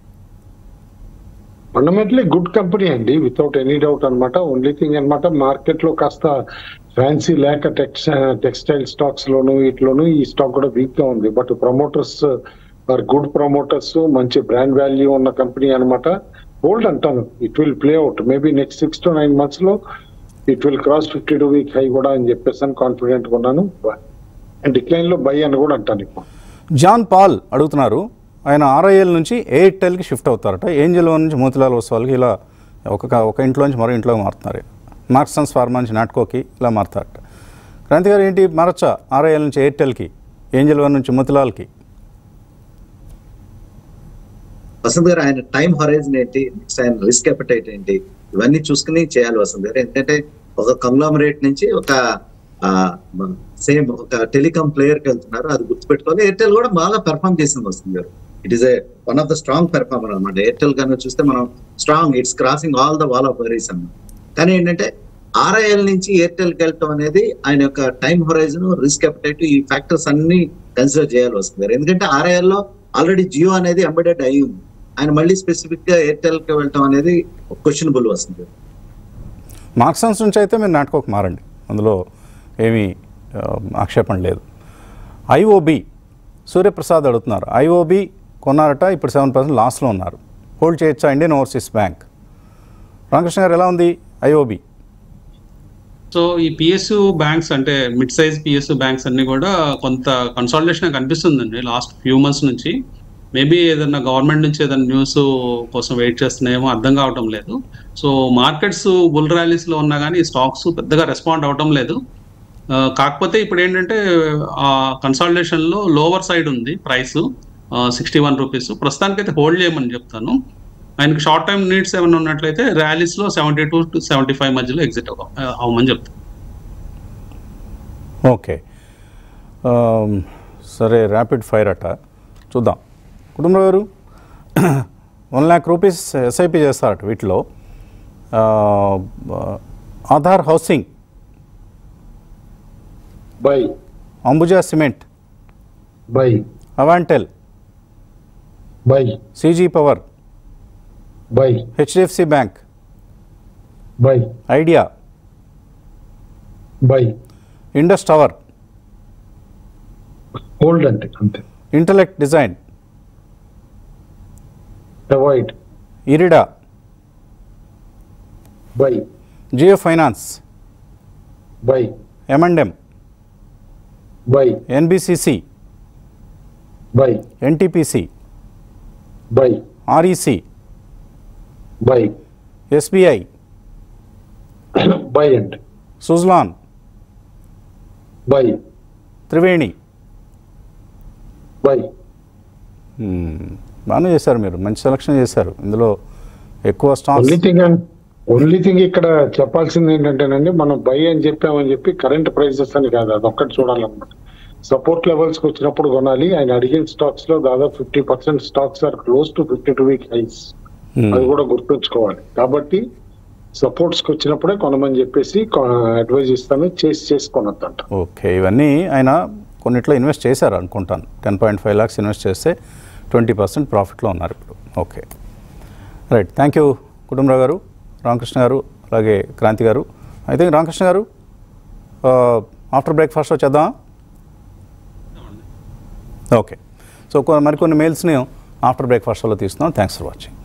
ఫండమెంటలీ గుడ్ కంపెనీ అండి వితౌట్ ఎనీ డౌట్ అన్నమాట ఓన్లీ థింగ్ అన్నమాట మార్కెట్ లో కాస్త ఫ్యాన్సీ లేక టెక్స్ టెక్స్టైల్ స్టాక్స్ లోను వీటిలోను ఈ స్టాక్ కూడా వీక్ గా ఉంది but promoters are good promoters మంచి బ్రాండ్ వాల్యూ ఉన్న కంపెనీ అన్నమాట హోల్డ్ అంటాను it will play out maybe next six to nine months లో it will cross fifty two week high కూడా అని చెప్పేసి కాన్ఫిడెంట్ ఉన్నాను డిక్లైన్ లో బై అని కూడా అంటాను ఇప్పుడు
జాన్ పాల్ అడుగుతున్నారు ఆయన ఆర్ఐఎల్ నుంచి ఎయిర్టెల్కి షిఫ్ట్ అవుతారట ఏంజల్ వన్ నుంచి మోతిలాల్ ఓస్వాల్కి ఇలా ఒక ఒక ఇంట్లో నుంచి మరో ఇంట్లోకి మారుతున్నారు మార్క్సన్స్ ఫార్మా నుంచి నాట్కోకి ఇలా మారుతారట క్రాంతి గారు ఏంటి మారచ్చా ఆర్ఐఎల్ నుంచి ఎయిర్టెల్కి ఏంజల్ వన్ నుంచి మోతిలాల్కి
వసంత్ గారు ఆయన టైం హొరైజన్ ఏంటి నెక్స్ట్ ఆయన రిస్క్ అపెటైట్ ఏంటి ఇవన్నీ చూసుకుని చేయాలి వసంత్ గారు ఎందుకంటే ఒక కంగ్లామరేట్ నుంచి ఒక సేమ్ ఒక టెలికాం ప్లేయర్ కి వెళ్తున్నారు అది గుర్తుపెట్టుకోవాలి ఎయిర్టెల్ కూడా బాగా పెర్ఫామ్ చేసింది Vasanth garu it is a one of the strong performer అనమాట ఎయిర్టెల్ కనుక చూస్తే మనం strong it's crossing all the wall of worries అన్నమాట కానీ ఏంటంటే ఆర్ఐఎల్ నుంచి ఎయిర్టెల్ కి వెళ్ళటం అనేది ఆయన యొక్క టైం హొరైజన్ రిస్క్ అపెటైట్ ఈ ఫ్యాక్టర్స్ అన్ని కన్సిడర్ చేయాలి వస్తుంది గారు ఎందుకంటే ఆర్ఐఎల్ లో ఆల్రెడీ జియో అనేది ఎంబెడెడ్ అయి ఉంది ఆయన మళ్ళీ స్పెసిఫిక్ గా ఎయిర్టెల్ కి వెళ్ళటం అనేది క్వశ్చనబుల్ వస్తుంది
మార్క్సన్స్ నుంచి అయితే మీరు నాట్కోకి మారండి అందులో ఏమీ ఆ, ఆక్షేపణ లేదు ఐఓబి సూర్యప్రసాద్ అడుగుతున్నారు ఐఓబి కొన్నారట ఇప్పుడు సెవెన్ పర్సెంట్ లాస్లో ఉన్నారు హోల్డ్ చేయొచ్చా Indian overseas bank Ramakrishna garu ఎలా ఉంది ఐఓబి
సో ఈ పిఎస్యు బ్యాంక్స్ అంటే మిడ్ సైజ్ పిఎస్యు బ్యాంక్స్ అన్ని కూడా కొంత కన్సాలిడేషన్ కనిపిస్తుందండి లాస్ట్ ఫ్యూ మంత్స్ నుంచి మేబీ ఏదైనా గవర్నమెంట్ నుంచి ఏదైనా న్యూస్ కోసం వెయిట్ చేస్తున్నాయేమో అర్థం కావటం లేదు సో మార్కెట్స్ బుల్ ర్యాలీస్ లో ఉన్నా కానీ ఈ స్టాక్స్ పెద్దగా రెస్పాండ్ అవటం లేదు ఆ, కాకపోతే ఇప్పుడు ఏంటంటే ఆ కన్సాలిడేషన్ లో లోవర్ సైడ్ ఉంది ప్రైస్ సిక్స్టీ వన్ రూపీస్ ప్రస్తుతానికైతే హోల్డ్ చేయమని చెప్తాను ఆయనకి షార్ట్ టైం నీడ్స్ ఏమైనా ఉన్నట్లయితే ర్యాలీస్ లో seventy two to seventy five మధ్యలో ఎగ్జిట్ అవ్వ అవ్వమని చెప్తాను
ఓకే ఆమ్, సరే ర్యాపిడ్ ఫైర్ అట చూద్దాం కుటుంబం గారు వన్ ల్యాక్ రూపీస్ ఎస్ఐపి చేస్తారట వీటిలో ఆ, Aadhaar Housing
buy
Ambuja Cement
buy
Avantel
buy
CG Power
buy
HDFC Bank
buy
Idea
buy
Indus Tower
hold అంటే అంతే
Intellect Design
avoid
IREDA
buy
Jio Finance
buy
M and M
buy
NBCC
buy
NTPC
buy
REC
buy
SBI
buy అండి
Suzlon
buy
Triveni
buy
మ్మ్. బాగానే చేశారు మీరు మంచి selection చేశారు ఇందులో ఎక్కువ stocks
only thing only thing ఇక్కడ చెప్పాల్సింది ఏంటంటేనండి మనం బై అని చెప్పామని చెప్పి కరెంట్ ప్రైసెస్ అని కాదు అది ఒక్కటి చూడాలన్నమాట సపోర్ట్ లెవెల్స్ కి వచ్చినప్పుడు కొనాలి ఆయన అడిగిన స్టాక్స్ లో దాదాపు fifty percent stocks are close to fifty two week highs అది కూడా గుర్తుంచుకోవాలి కాబట్టి సపోర్ట్స్ కి వచ్చినప్పుడే కొనమని చెప్పేసి అడ్వైజ్ ఇస్తాను చేసి చేసి కొనొద్దంట
ఓకే ఇవన్నీ ఆయన కొన్నిట్లో ఇన్వెస్ట్ చేశారు అనుకుంటాను ten point five lakhs invest చేస్తే ట్వంటీ పర్సెంట్ ప్రాఫిట్లో ఉన్నారు ఇప్పుడు okay right thank you Kutumbarao garu Ramakrishna garu అలాగే క్రాంతి గారు అయితే రామకృష్ణ గారు ఆఫ్టర్ బ్రేక్ఫాస్ట్ వచ్చేద్దాం ఓకే సో కొ- మరికొన్ని మెయిల్స్ని ఆఫ్టర్ బ్రేక్ఫాస్ట్లో తీస్తున్నాం థ్యాంక్స్ ఫర్ వాచింగ్